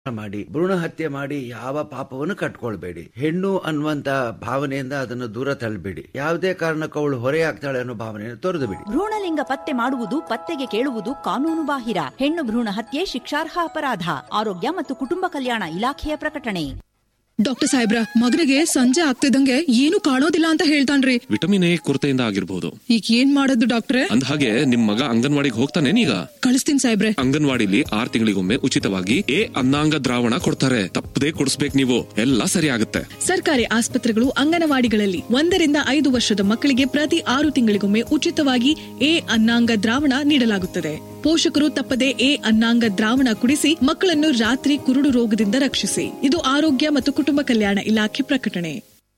ಮಾಡಿ ಭ್ರೂಣ ಹತ್ಯೆ ಮಾಡಿ ಯಾವ ಪಾಪವನ್ನು ಕಟ್ಕೊಳ್ಬೇಡಿ ಹೆಣ್ಣು ಅನ್ನುವಂತ ಭಾವನೆಯಿಂದ ಅದನ್ನು ದೂರ ತಳ್ಳಬೇಡಿ ಯಾವುದೇ ಕಾರಣಕ್ಕೂ ಅವಳು ಹೊರೆಯಾಗ್ತಾಳೆ ಅನ್ನೋ ಭಾವನೆಯನ್ನು ತೊರೆದು ಬಿಡಿ ಭ್ರೂಣಲಿಂಗ ಪತ್ತೆ ಮಾಡುವುದು ಪತ್ತೆಗೆ ಕೇಳುವುದು ಕಾನೂನು ಬಾಹಿರ ಹೆಣ್ಣು ಭ್ರೂಣ ಹತ್ಯೆ ಶಿಕ್ಷಾರ್ಹ ಅಪರಾಧ ಆರೋಗ್ಯ ಮತ್ತು ಕುಟುಂಬ ಕಲ್ಯಾಣ ಇಲಾಖೆಯ ಪ್ರಕಟಣೆ ಡಾಕ್ಟರ್ ಸಾಹೇಬ್ರ ಮಗನಿಗೆ ಸಂಜೆ ಆಗ್ತಿದ್ದಂಗೆ ಏನು ಕಾಣೋದಿಲ್ಲ ಅಂತ ಹೇಳ್ತಾನ್ರಿ ವಿಟಮಿನ್ ಎ ಕೊರತೆಯಿಂದ ಆಗಿರ್ಬೋದು ಈಗ ಏನ್ ಮಾಡೋದು ಡಾಕ್ಟ್ರೆ ಅಂದ ಹಾಗೆ ನಿಮ್ ಮಗ ಅಂಗನವಾಡಿಗೆ ಹೋಗ್ತಾನೇನೀಗ ಕಳಿಸ್ತೀನಿ ಸಾಹೇಬ್ರೆ ಅಂಗನವಾಡಿಲಿ ಆರ್ ತಿಂಗಳಿಗೊಮ್ಮೆ ಉಚಿತವಾಗಿ ಎ ಅನ್ನಾಂಗ ದ್ರಾವಣ ಕೊಡ್ತಾರೆ ತಪ್ಪದೇ ಕೊಡಿಸ್ಬೇಕು ನೀವು ಎಲ್ಲ ಸರಿ ಆಗುತ್ತೆ ಸರ್ಕಾರಿ ಆಸ್ಪತ್ರೆಗಳು ಅಂಗನವಾಡಿಗಳಲ್ಲಿ ಒಂದರಿಂದ ಐದು ವರ್ಷದ ಮಕ್ಕಳಿಗೆ ಪ್ರತಿ ಆರು ತಿಂಗಳಿಗೊಮ್ಮೆ ಉಚಿತವಾಗಿ ಎ ಅನ್ನಾಂಗ ದ್ರಾವಣ ನೀಡಲಾಗುತ್ತದೆ ಪೋಷಕರು ತಪ್ಪದೆ ಎ ಅನ್ನಾಂಗ ದ್ರಾವಣ ಕುಡಿಸಿ ಮಕ್ಕಳನ್ನು ರಾತ್ರಿ ಕುರುಡು ರೋಗದಿಂದ ರಕ್ಷಿಸಿ ಇದು ಆರೋಗ್ಯ ಮತ್ತು ಕುಟುಂಬ ಕಲ್ಯಾಣ ಇಲಾಖೆ ಪ್ರಕಟಣೆ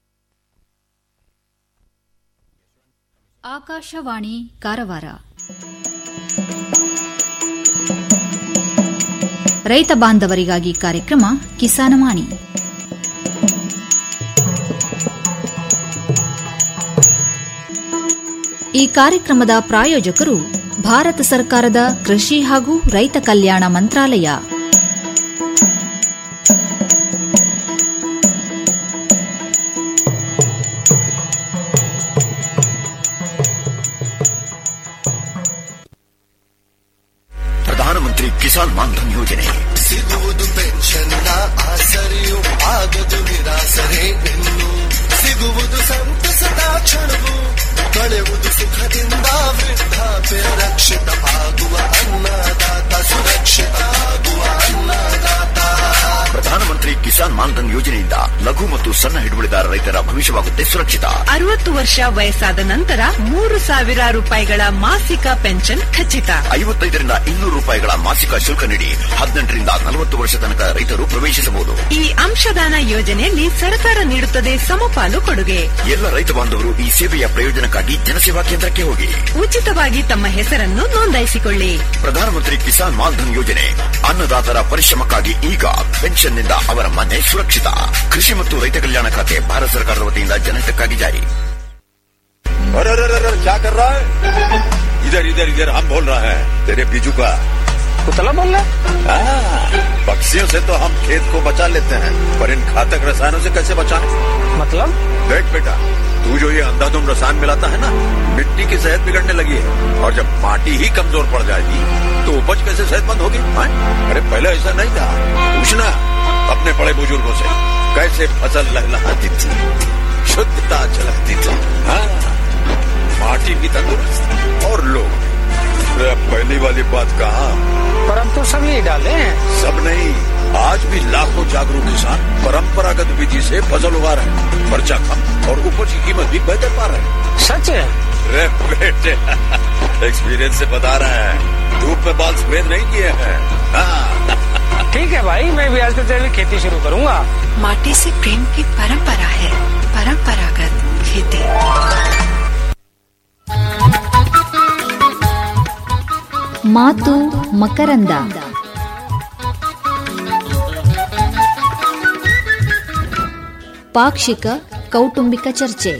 ಆಕಾಶವಾಣಿ ಕಾರವಾರ ರೈತ ಬಾಂಧವರಿಗಾಗಿ ಕಾರ್ಯಕ್ರಮ ಕಿಸಾನವಾಣಿ ಈ ಕಾರ್ಯಕ್ರಮದ ಪ್ರಾಯೋಜಕರು ಭಾರತ ಸರ್ಕಾರದ ಕೃಷಿ ಹಾಗೂ ರೈತ ಕಲ್ಯಾಣ ಮಂತ್ರಾಲಯ ಪ್ರಧಾನಮಂತ್ರಿ ಕಿಸಾನ್ ಮಾನ್ಧನ್ ಯೋಜನೆ ಸಿಗುವುದು ಪೆನ್ಷನ್ನ ಆಸರೆಯು ಆಗದು ನಿರಾಸರೆ ಇನ್ನು ಸಿಗುವುದು ಸಂತಸದ ಕ್ಷಣವು ಕಳೆಯುವುದು ಸುಖದಿಂದ ವೃದ್ಧಾಪ್ಯ ರಕ್ಷಿತ ಆಗುವ ಅನ್ನದಾತ ಸುರಕ್ಷಿತ ಆಗುವ ಅನ್ನದಾತ ಪ್ರಧಾನಮಂತ್ರಿ ಕಿಸಾನ್ ಮಾನ್ಧನ್ ಯೋಜನೆಯಿಂದ ಲಘು ಮತ್ತು ಸಣ್ಣ ಹಿಡುವಳಿದಾರ ರೈತರ ಭವಿಷ್ಯವಾಗುತ್ತೆ ಸುರಕ್ಷಿತ ಅರವತ್ತು ವರ್ಷ ವಯಸ್ಸಾದ ನಂತರ ಮೂರು ಸಾವಿರ ರೂಪಾಯಿಗಳ ಮಾಸಿಕ ಪೆನ್ಷನ್ ಖಚಿತ ಐವತ್ತೈದರಿಂದ ಇನ್ನೂರು ರೂಪಾಯಿಗಳ ಮಾಸಿಕ ಶುಲ್ಕ ನೀಡಿ ಹದಿನೆಂಟರಿಂದ ನಲವತ್ತು ವರ್ಷ ತನಕ ರೈತರು ಪ್ರವೇಶಿಸಬಹುದು ಈ ಅಂಶದಾನ ಯೋಜನೆಯಲ್ಲಿ ಸರ್ಕಾರ ನೀಡುತ್ತದೆ ಸಮಪಾಲು ಕೊಡುಗೆ ಎಲ್ಲ ರೈತ ಬಾಂಧವರು ಈ ಸೇವೆಯ ಪ್ರಯೋಜನಕ್ಕಾಗಿ ಜನಸೇವಾ ಕೇಂದ್ರಕ್ಕೆ ಹೋಗಿ ಉಚಿತವಾಗಿ ತಮ್ಮ ಹೆಸರನ್ನು ನೋಂದಾಯಿಸಿಕೊಳ್ಳಿ ಪ್ರಧಾನಮಂತ್ರಿ ಕಿಸಾನ್ ಮಾನ್ಧನ್ ಯೋಜನೆ ಅನ್ನದಾತರ ಪರಿಶ್ರಮಕ್ಕಾಗಿ ಈಗ ಪೆನ್ಷನ್ನಿಂದ ಅವರ ಮನೆ ಸುರಕ್ಷಿತ ಕೃಷಿ ಮತ್ತು ರೈತ ಕಲ್ಯಾಣ ಖಾತೆ ಭಾರತ ಸರ್ಕಾರದ ವತಿಯಿಂದ ಜನಹಿತಕ್ಕಾಗಿ ಜಾರಿ अरे अरे अरे अरे, क्या कर रहा है इधर इधर इधर हम बोल रहे हैं तेरे बीजू का कुतला बोल रहा पक्षियों से तो हम खेत को बचा लेते हैं पर इन घातक रसायनों से कैसे बचाएं मतलब देख बेटा तू जो ये अंधाधुंध रसायन मिलाता है ना मिट्टी की सेहत बिगड़ने लगी है और जब माटी ही कमजोर पड़ जाएगी तो उपज कैसे सेहतमंद होगी हाँ? अरे पहले ऐसा नहीं था पूछना अपने बड़े बुजुर्गों से कैसे फसल लहलहाती थी शुद्धता झलकती थी हाँ माटी भी तंदुरुस्त और लोग अरे अब पहली वाली बात कहा पर हम तो सब यही डाले हैं सब नहीं आज भी लाखों जागरूक किसान परंपरागत विधि से फसल उगा रहे हैं खर्चा कम और उपज की कीमत भी बेहतर पा रहे हैं सच है अरे बेटे एक्सपीरियंस से बता रहे हैं धूप में बाल सफेद नहीं किए हैं हाँ ठीक है भाई मैं भी आज से जैविक खेती शुरू करूंगा माटी से प्रेम की परंपरा है परंपरागत खेती ಮಾತು ಮಕರಂದ ಪಾಕ್ಷಿಕ ಕೌಟುಂಬಿಕ ಚರ್ಚೆ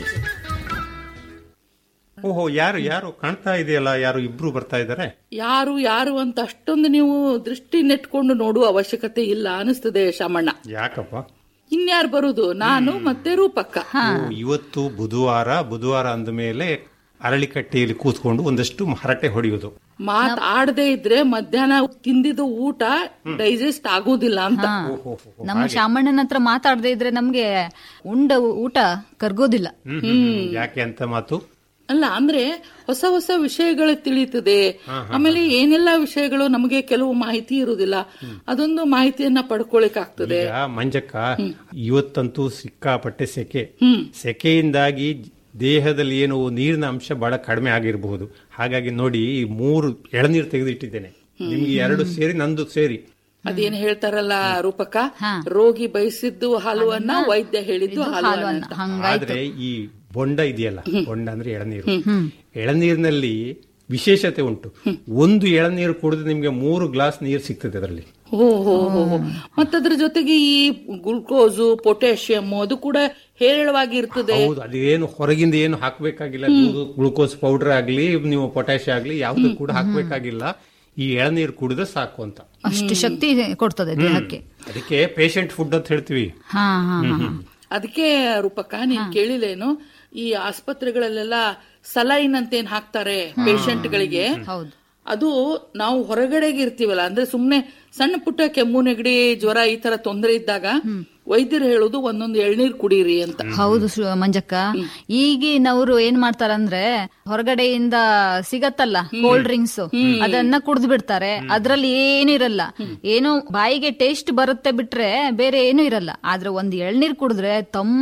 ಓಹೋ ಯಾರು ಯಾರು ಕಾಣ್ತಾ ಇದೆಯಲ್ಲ ಯಾರು ಇಬ್ರು ಬರ್ತಾ ಇದ್ದಾರೆ ಯಾರು ಯಾರು ಅಂತ ಅಷ್ಟೊಂದು ನೀವು ದೃಷ್ಟಿ ನೆಟ್ಕೊಂಡು ನೋಡುವ ಅವಶ್ಯಕತೆ ಇಲ್ಲ ಅನಿಸ್ತದೆ ಶಾಮಣ್ಣ ಯಾಕಪ್ಪ ಇನ್ಯಾರು ಬರುದು ನಾನು ಮತ್ತೆ ರೂಪಕ್ಕ ಓ, ಇವತ್ತು ಬುಧವಾರ ಬುಧವಾರ ಅಂದ ಮೇಲೆ ಅರಳಿಕಟ್ಟೆಯಲ್ಲಿ ಕೂತ್ಕೊಂಡು ಒಂದಷ್ಟು ಹರಟೆ ಹೊಡೆಯುವುದು ಮಾತ್ ಆಡದೆ ಇದ್ರೆ ಮಧ್ಯಾಹ್ನ ತಿಂದಿದ್ದು ಊಟ ಡೈಜೆಸ್ಟ್ ಆಗೋದಿಲ್ಲ ಅಂತ ನಮ್ಮ ಶಾಮಣ್ಣನ ಹತ್ರ ಮಾತಾಡದೆ ಇದ್ರೆ ನಮ್ಗೆ ಉಂಡ ಊಟ ಕರ್ಗೋದಿಲ್ಲ ಹ್ಮ್, ಹ್ಮ್, ಹ್ಮ್. ಯಾಕೆ ಅಂತ ಮಾತು ಅಲ್ಲ ಅಂದ್ರೆ ಹೊಸ ಹೊಸ ವಿಷಯಗಳು ತಿಳಿಯುತ್ತದೆ ಆಮೇಲೆ ಏನೆಲ್ಲ ವಿಷಯಗಳು ನಮಗೆ ಕೆಲವು ಮಾಹಿತಿ ಇರುವುದಿಲ್ಲ ಅದೊಂದು ಮಾಹಿತಿಯನ್ನ ಪಡ್ಕೊಳಿಕ್ ಆಗ್ತದೆ ಈಗ ಮಂಜಕ್ಕ ಇವತ್ತಂತೂ ಸಿಕ್ಕಾಪಟ್ಟೆ ಸೆಕೆ ಸೆಕೆಯಿಂದಾಗಿ ದೇಹದಲ್ಲಿ ಏನು ನೀರಿನ ಅಂಶ ಬಹಳ ಕಡಿಮೆ ಆಗಿರಬಹುದು ಹಾಗಾಗಿ ನೋಡಿ ಈ ಮೂರು ಎಳನೀರು ತೆಗೆದಿಟ್ಟಿದ್ದೇನೆ ನಿಮ್ಗೆ ಎರಡು ಸೇರಿ ನಂದು ಸೇರಿ ಅದೇನ್ ಹೇಳ್ತಾರಲ್ಲ ರೂಪಕ ರೋಗಿ ಬಯಸಿದ್ದು ಹಾಲುವನ್ನ ವೈದ್ಯ ಹೇಳಿದ್ದು ಹಾಲುವನ್ನ ಅಂತ. ಆದ್ರೆ ಈ ಬೊಂಡ ಇದೆಯಲ್ಲ ಬೊಂಡ ಅಂದ್ರೆ ಎಳನೀರು ಎಳನೀರಿನಲ್ಲಿ ವಿಶೇಷತೆ ಉಂಟು ಒಂದು ಎಳನೀರು ಕುಡಿದ್ರೆ ನಿಮ್ಗೆ ಮೂರು ಗ್ಲಾಸ್ ನೀರು ಸಿಗ್ತದೆ ಅದರಲ್ಲಿ ಓ ಹೋ ಹೋ ಹೋ. ಮತ್ತದ್ರ ಜೊತೆಗೆ ಈ ಗ್ಲುಕೋಸು ಪೊಟ್ಯಾಷಿಯಂ ಅದು ಕೂಡ ಹೇರಳವಾಗಿ ಇರ್ತದೆ ಹೌದು ಅದೇನು ಹೊರಗಿಂದ ಏನು ಹಾಕ್ಬೇಕಾಗಿಲ್ಲ ಗ್ಲೂಕೋಸ್ ಪೌಡರ್ ಆಗ್ಲಿ ನೀವು ಪೊಟ್ಯಾಶ್ ಆಗ್ಲಿ ಯಾವ್ದು ಕೂಡ ಹಾಕ್ಬೇಕಾಗಿಲ್ಲ ಈ ಎಳನೀರು ಕುಡಿದ್ರೆ ಸಾಕು ಅಂತ ಅಷ್ಟು ಶಕ್ತಿ ಕೊಡ್ತದೆ ದೇಹಕ್ಕೆ ಅದಕ್ಕೆ ಪೇಷಂಟ್ ಫುಡ್ ಅಂತ ಹೇಳ್ತೀವಿ ಹಾ ಹಾ ಹಾ, ಹಾ ಅದಕ್ಕೆ ರೂಪಕ್ಕ ನೀನ್ ಕೇಳಿಲ್ಲೇನು ಈ ಆಸ್ಪತ್ರೆಗಳಲ್ಲೆಲ್ಲ ಸಲೈನ್ ಅಂತ ಏನ್ ಹಾಕ್ತಾರೆ ಪೇಷಂಟ್ಗಳಿಗೆ ಹೌದು ಅದು ನಾವು ಹೊರಗಡೆಗೆ ಇರ್ತೀವಲ್ಲ ಅಂದ್ರೆ ಸುಮ್ನೆ ಸಣ್ಣ ಪುಟ್ಟ ಕೆಮ್ಮು ನೆಗಡಿ ಜ್ವರ ಈ ತರ ತೊಂದರೆ ಇದ್ದಾಗ ವೈದ್ಯರು ಹೇಳೋದು ಒಂದೊಂದು ಎಳ್ನೀರ್ ಕುಡೀರಿ ಅಂತ ಹೌದು ಶ್ರೀ- ಮಂಜಕ್ಕ ಈಗಿನವರು ಏನ್ ಮಾಡ್ತಾರಂದ್ರೆ ಹೊರಗಡೆಯಿಂದ ಸಿಗತ್ತಲ್ಲ ಕೋಲ್ಡ್ ಡ್ರಿಂಕ್ಸ್ ಅದನ್ನ ಕುಡ್ದು ಬಿಡ್ತಾರೆ ಅದ್ರಲ್ಲಿ ಏನು ಇರಲ್ಲ ಏನೋ ಬಾಯಿಗೆ ಟೇಸ್ಟ್ ಬರುತ್ತೆ ಬಿಟ್ರೆ ಬೇರೆ ಏನು ಇರಲ್ಲ ಆದ್ರೆ ಒಂದ್ ಎಳ್ನೀರ್ ಕುಡಿದ್ರೆ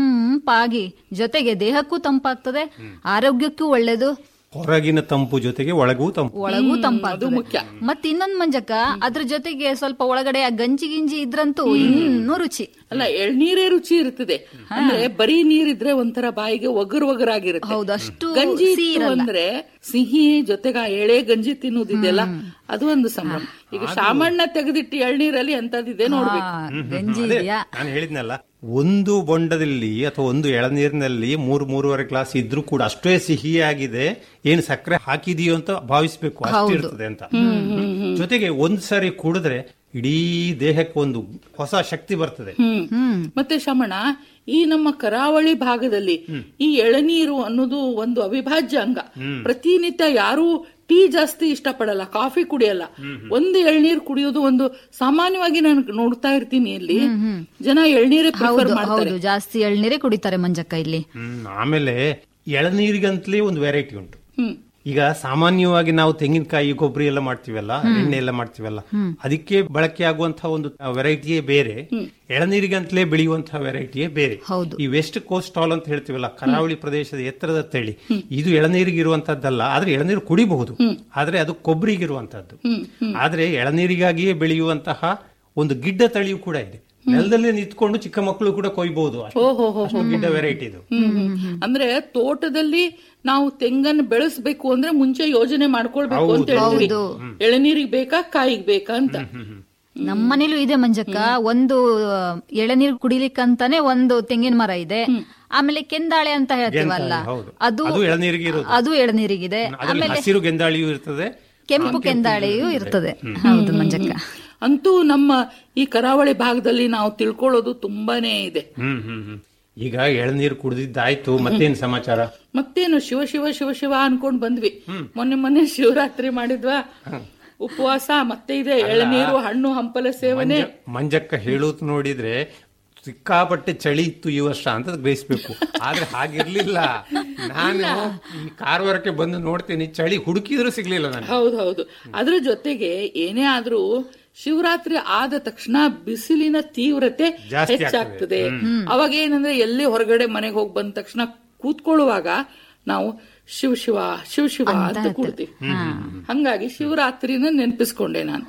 ತಂಪಾಗಿ ಜೊತೆಗೆ ದೇಹಕ್ಕೂ ತಂಪಾಗ್ತದೆ ಆರೋಗ್ಯಕ್ಕೂ ಒಳ್ಳೇದು ಹೊರಗಿನ ತಂಪು ಜೊತೆಗೆ ಒಳಗೂ ತಂಪು ಒಳಗೂ ತಂಪಾಗ್ತದೆ ಮತ್ ಇನ್ನೊಂದ್ ಮಂಜಕ್ಕ ಅದ್ರ ಜೊತೆಗೆ ಸ್ವಲ್ಪ ಒಳಗಡೆ ಆ ಗಂಜಿ ಗಿಂಜಿ ಇದ್ರಂತೂ ಇನ್ನೂ ರುಚಿ ಅಲ್ಲ ಎಳ್ನೀರೇ ರುಚಿ ಇರ್ತದೆ ಅಂದ್ರೆ ಬರೀ ನೀರಿದ್ರೆ ಒಂಥರ ಬಾಯಿಗೆ ಒಗರ್ ಒಗರಾಗಿರುತ್ತೆ ಹೌದು, ಅಷ್ಟು ಗಂಜಿ ಸಿಹಿ ಇತ್ತು ಇರಲ್ಲ. ಅಂದ್ರೆ ಸಿಹಿ ಜೊತೆಗ ಎಳೆ ಗಂಜಿ ತಿನ್ನುವುದಿದೆಯಲ್ಲ ಅದು ಒಂದು ಸಂಭ್ರಮ ಈಗ ಸಾಮಾನ್ಯ ತೆಗೆದಿಟ್ಟು ಎಳ್ನೀರಲ್ಲಿ ಅಂತದಿದೆ ನೋಡ್ಬೇಕು ಗಂಜಿ ಅದೇ, ಇದೆಯಾ ನಾನು ಹೇಳಿದ್ನಲ್ಲ ಒಂದು ಬೊಂಡದಲ್ಲಿ ಅಥವಾ ಒಂದು ಎಳನೀರಿನಲ್ಲಿ ಮೂರು ಮೂರುವರೆ ಗ್ಲಾಸ್ ಇದ್ರೂ ಕೂಡ ಅಷ್ಟೇ ಸಿಹಿಯಾಗಿದೆ ಏನು ಸಕ್ಕರೆ ಹಾಕಿದೀಯೋ ಅಂತ ಭಾವಿಸ್ಬೇಕು ಅಷ್ಟು ಇರ್ತದೆ ಅಂತ ಜೊತೆಗೆ ಒಂದ್ ಸಾರಿ ಕುಡಿದ್ರೆ ಇಡೀ ದೇಹಕ್ಕೆ ಒಂದು ಹೊಸ ಶಕ್ತಿ ಬರ್ತದೆ ಹ್ಮ್ ಮತ್ತೆ ಶಮಣ ಈ ನಮ್ಮ ಕರಾವಳಿ ಭಾಗದಲ್ಲಿ ಈ ಎಳನೀರು ಅನ್ನೋದು ಒಂದು ಅವಿಭಾಜ್ಯ ಅಂಗ ಪ್ರತಿನಿತ್ಯ ಯಾರು ಟೀ ಜಾಸ್ತಿ ಇಷ್ಟಪಡಲ್ಲ ಕಾಫಿ ಕುಡಿಯಲ್ಲ ಒಂದು ಎಳ್ನೀರು ಕುಡಿಯೋದು ಒಂದು ಸಾಮಾನ್ಯವಾಗಿ ನಾನು ನೋಡ್ತಾ ಇರ್ತೀನಿ ಇಲ್ಲಿ ಜನ ಎಳ್ನೀರೇ ಪ್ರಿಫರ್ ಹೌದು ಮಾಡ್ತಾರೆ ಹೌದು ಜಾಸ್ತಿ ಎಳ್ನೀರೇ ಕುಡಿತಾರೆ ಮಂಜಕ್ಕ ಇಲ್ಲಿ ಹ್ಮ್ ಆಮೇಲೆ ಎಳನೀರಿಗಂತಲೇ ಒಂದು ವೆರೈಟಿ ಉಂಟು ಹ್ಮ್ ಈಗ ಸಾಮಾನ್ಯವಾಗಿ ನಾವು ತೆಂಗಿನಕಾಯಿ ಕೊಬ್ಬರಿ ಎಲ್ಲ ಮಾಡ್ತೀವಲ್ಲ ಎಣ್ಣೆ ಎಲ್ಲ ಮಾಡ್ತೀವಲ್ಲ ಅದಕ್ಕೆ ಬಳಕೆ ಆಗುವಂತಹ ಒಂದು ವೆರೈಟಿಯೇ ಬೇರೆ ಎಳನೀರಿಗಂತಲೇ ಬೆಳೆಯುವಂತಹ ವೆರೈಟಿಯೇ ಬೇರೆ ಹೌದು. ಈ ವೆಸ್ಟ್ ಕೋಸ್ಟ್ ಹಾಲ್ ಅಂತ ಹೇಳ್ತೀವಲ್ಲ ಕರಾವಳಿ ಪ್ರದೇಶದ ಎತ್ತರದ ತಳಿ ಇದು ಎಳನೀರಿಗೆ ಇರುವಂತದ್ದಲ್ಲ ಆದ್ರೆ ಎಳನೀರು ಕುಡಿಬಹುದು ಆದ್ರೆ ಅದು ಕೊಬ್ಬರಿಗೆ ಇರುವಂತದ್ದು ಆದ್ರೆ ಎಳನೀರಿಗಾಗಿಯೇ ಬೆಳೆಯುವಂತಹ ಒಂದು ಗಿಡ್ಡ ತಳಿಯೂ ಕೂಡ ಇದೆ ನೆಲದಲ್ಲಿ ನಿಂತ್ಕೊಂಡು ಚಿಕ್ಕ ಮಕ್ಕಳು ಕೂಡ ಕೊಯ್ಬಹುದು ಅಷ್ಟು ಗಿಡ್ಡ ವೆರೈಟಿ ಇದು ಹ್ಮ್. ಅಂದ್ರೆ ತೋಟದಲ್ಲಿ ನಾವು ತೆಂಗನ್ನು ಬೆಳೆಸ್ಬೇಕು ಅಂದ್ರೆ ಮುಂಚೆ ಯೋಜನೆ ಮಾಡ್ಕೊಳ್ಬೇಕು ಅಂತ ಹೇಳ್ತೀವಿ ಎಳನೀರಿಗೆ ಬೇಕಾ ಕಾಯಿಗೆ ಬೇಕಾ ಅಂತ ನಮ್ಮನೇಲೂ ಇದೆ ಮಂಜಕ್ಕ ಒಂದು ಎಳನೀರು ಕುಡಿಲಿಕ್ಕಂತಾನೆ ಒಂದು ತೆಂಗಿನ ಮರ ಇದೆ ಆಮೇಲೆ ಕೆಂದಾಳೆ ಅಂತ ಹೇಳ್ತೀವಲ್ಲ ಗೆಂದಾಳೆ, ಹೌದು. ಅದು ಅದು ಎಳನೀರಿಗೆ ಇರೋದು. ಅದು ಎಳನೀರಿಗಿದೆ ಅದರಲ್ಲಿ ಆಮೇಲೆ ಹಸಿರು ಗೆಂದಾಳಿಯೂ ಇರ್ತದೆ ಕೆಂಪು ಕೆಂದಾಳೆಯೂ ಇರ್ತದೆ ಹೌದು ಮಂಜಕ್ಕ ಅಂತೂ ನಮ್ಮ ಈ ಕರಾವಳಿ ಭಾಗದಲ್ಲಿ ನಾವು ತಿಳ್ಕೊಳ್ಳೋದು ತುಂಬಾನೇ ಇದೆ ಹ್ಮ್ ಹ್ಮ್ ಹ್ಮ್ ಈಗ ಎಳನೀರು ಕುಡಿದಿದ್ದಾಯ್ತು ಮತ್ತೇನ್ ಸಮಾಚಾರ ಮತ್ತೇನು ಶಿವ ಶಿವ ಶಿವ ಶಿವ ಅನ್ಕೊಂಡ್ ಬಂದ್ವಿ ಮೊನ್ನೆ ಮೊನ್ನೆ ಶಿವರಾತ್ರಿ ಮಾಡಿದ್ವಾ ಉಪವಾಸ ಮತ್ತೆ ಇದೆ ಎಳನೀರು ಹಣ್ಣು ಹಂಪಲ ಸೇವನೆ ಮಂಜಕ್ಕ ಹೇಳೋದು ನೋಡಿದ್ರೆ ಸಿಕ್ಕಾಪಟ್ಟೆ ಚಳಿ ಇತ್ತು ಈ ವರ್ಷ ಅಂತ ಗ್ರಹಿಸ್ಬೇಕು ಆದ್ರೆ ಹಾಗಿರ್ಲಿಲ್ಲ ನಾನು ಈ ಕಾರವಾರಕ್ಕೆ ಬಂದು ನೋಡ್ತೀನಿ ಚಳಿ ಹುಡುಕಿದ್ರು ಸಿಗ್ಲಿಲ್ಲ ನನಗೆ ಹೌದೌದು ಅದ್ರ ಜೊತೆಗೆ ಏನೇ ಆದ್ರೂ ಶಿವರಾತ್ರಿ ಆದ ತಕ್ಷಣ ಬಿಸಿಲಿನ ತೀವ್ರತೆ ಜಾಸ್ತಿ ಹೆಚ್ಚಾಗ್ತದೆ ಅವಾಗ ಏನಂದ್ರೆ ಎಲ್ಲಿ ಹೊರಗಡೆ ಮನೆಗೆ ಹೋಗಿ ಬಂದ ತಕ್ಷಣ ಕೂತ್ಕೊಳ್ಳುವಾಗ ನಾವು ಶಿವ ಶಿವ ಶಿವ ಶಿವ ಅಂತ ಕೂಡ್ತೀವಿ ಹಂಗಾಗಿ ಶಿವರಾತ್ರಿನ ನೆನಪಿಸ್ಕೊಂಡೆ ನಾನು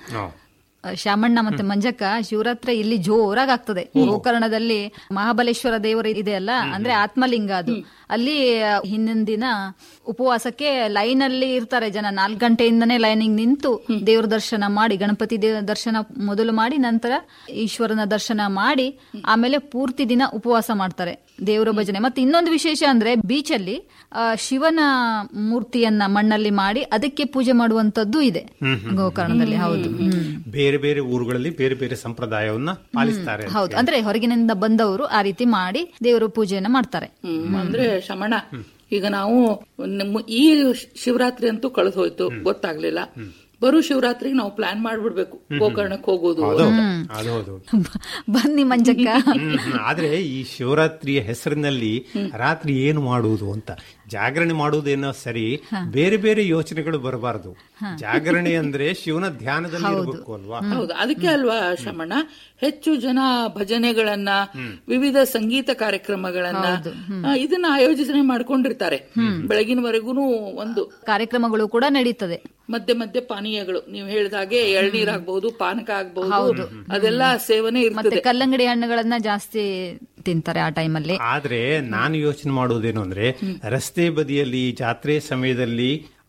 ಶಾಮಣ್ಣ ಮತ್ತೆ ಮಂಜಕ್ಕ ಶಿವರಾತ್ರಿ ಇಲ್ಲಿ ಜೋರಾಗಿ ಆಗ್ತದೆ ಗೋಕರ್ಣದಲ್ಲಿ ಮಹಾಬಲೇಶ್ವರ ದೇವರು ಇದೆಯಲ್ಲ ಅಂದ್ರೆ ಆತ್ಮಲಿಂಗ ಅದು ಅಲ್ಲಿ ಹಿಂದಿನ ದಿನ ಉಪವಾಸಕ್ಕೆ ಲೈನ್ ಅಲ್ಲಿ ಇರ್ತಾರೆ ಜನ ನಾಲ್ಕು ಗಂಟೆಯಿಂದನೇ ಲೈನಿಗೆ ನಿಂತು ದೇವ್ರ ದರ್ಶನ ಮಾಡಿ ಗಣಪತಿ ದೇವ ದರ್ಶನ ಮೊದಲು ಮಾಡಿ ನಂತರ ಈಶ್ವರನ ದರ್ಶನ ಮಾಡಿ ಆಮೇಲೆ ಪೂರ್ತಿ ದಿನ ಉಪವಾಸ ಮಾಡ್ತಾರೆ ದೇವರ ಭಜನೆ ಮತ್ತೆ ಇನ್ನೊಂದು ವಿಶೇಷ ಅಂದ್ರೆ ಬೀಚ್ ಅಲ್ಲಿ ಆ, ಶಿವನ ಮೂರ್ತಿಯನ್ನ ಮಣ್ಣಲ್ಲಿ ಮಾಡಿ ಅದಕ್ಕೆ ಪೂಜೆ ಮಾಡುವಂತದ್ದು ಇದೆ ಗೋಕರ್ಣದಲ್ಲಿ ಹೌದು ಹ್ಮ್. ಬೇರೆ ಬೇರೆ ಊರುಗಳಲ್ಲಿ ಬೇರೆ ಬೇರೆ ಸಂಪ್ರದಾಯವನ್ನ ಪಾಲಿಸ್ತಾರೆ ಅಂತ ಹೌದು ಅಂದ್ರೆ ಹೊರಗಿನಿಂದ ಬಂದವರು ಆ ರೀತಿ ಮಾಡಿ ದೇವರ ಪೂಜೆಯನ್ನ ಮಾಡ್ತಾರೆ ಹ್ಮ್, ಅಂದ್ರೆ ಶಮಣ ಈಗ ನಾವು ನಮ್ಮ ಈ ಶಿವರಾತ್ರಿ ಅಂತೂ ಕಳೆದು ಹೋಯ್ತು ಗೊತ್ತಾಗ್ಲಿಲ್ಲ ಬರೋ ಶಿವರಾತ್ರಿಗೆ ನಾವು ಪ್ಲಾನ್ ಮಾಡ್ಬಿಡ್ಬೇಕು ಗೋಕರ್ಣಕ್ಕೆ ಹೋಗೋದು ಅದು ಅದು ಹೌದು ಬನ್ನಿ ಮಂಜಕ್ಕ ಹ್ಮ್, ಹ್ಮ್. ಆದ್ರೆ ಈ ಶಿವರಾತ್ರಿಯ ಹೆಸರಿನಲ್ಲಿ ರಾತ್ರಿ ಏನು ಮಾಡುವುದು ಅಂತ ಜಾಗರಣೆ ಮಾಡುವುದೇನೋ ಸರಿ ಬೇರೆ ಬೇರೆ ಯೋಚನೆಗಳು ಬರಬಾರದು ಜಾಗರಣೆ ಅಂದ್ರೆ ಶಿವನ ಧ್ಯಾನದಲ್ಲಿ ಇರಬೇಕು ಅಲ್ವಾ ಹೌದು ಅದಕ್ಕೆ ಅಲ್ವಾ ಶಮಣ್ಣ ಹೆಚ್ಚು ಜನ ಭಜನೆಗಳನ್ನ ವಿವಿಧ ಸಂಗೀತ ಕಾರ್ಯಕ್ರಮಗಳನ್ನ ಆ, ಇದನ್ನ ಆಯೋಜನೆ ಮಾಡ್ಕೊಂಡಿರ್ತಾರೆ ಬೆಳಗಿನವರೆಗೂ ಒಂದು ಕಾರ್ಯಕ್ರಮಗಳು ಕೂಡ ನಡೀತದೆ ಮಧ್ಯೆ ಮಧ್ಯೆ ಪಾನೀಯಗಳು ನೀವು ಹೇಳಿದ ಹಾಗೆ ಎಳ್ನೀರ್ ಆಗ್ಬಹುದು ಪಾನಕ ಆಗ್ಬಹುದು ಅದೆಲ್ಲ ಸೇವನೆ ಮತ್ತೆ ಇರ್ತದೆ ಕಲ್ಲಂಗಡಿ ಹಣ್ಣುಗಳನ್ನ ಜಾಸ್ತಿ ತಿಂತಾರೆ ಆ ಟೈಮಲ್ಲಿ ಆದ್ರೆ ನಾನು ಯೋಚನೆ ಮಾಡುವುದೇನು ಅಂದ್ರೆ ರಸ್ತೆ ಬದಿಯಲ್ಲಿ ಜಾತ್ರೆ ಸಮಯದಲ್ಲಿ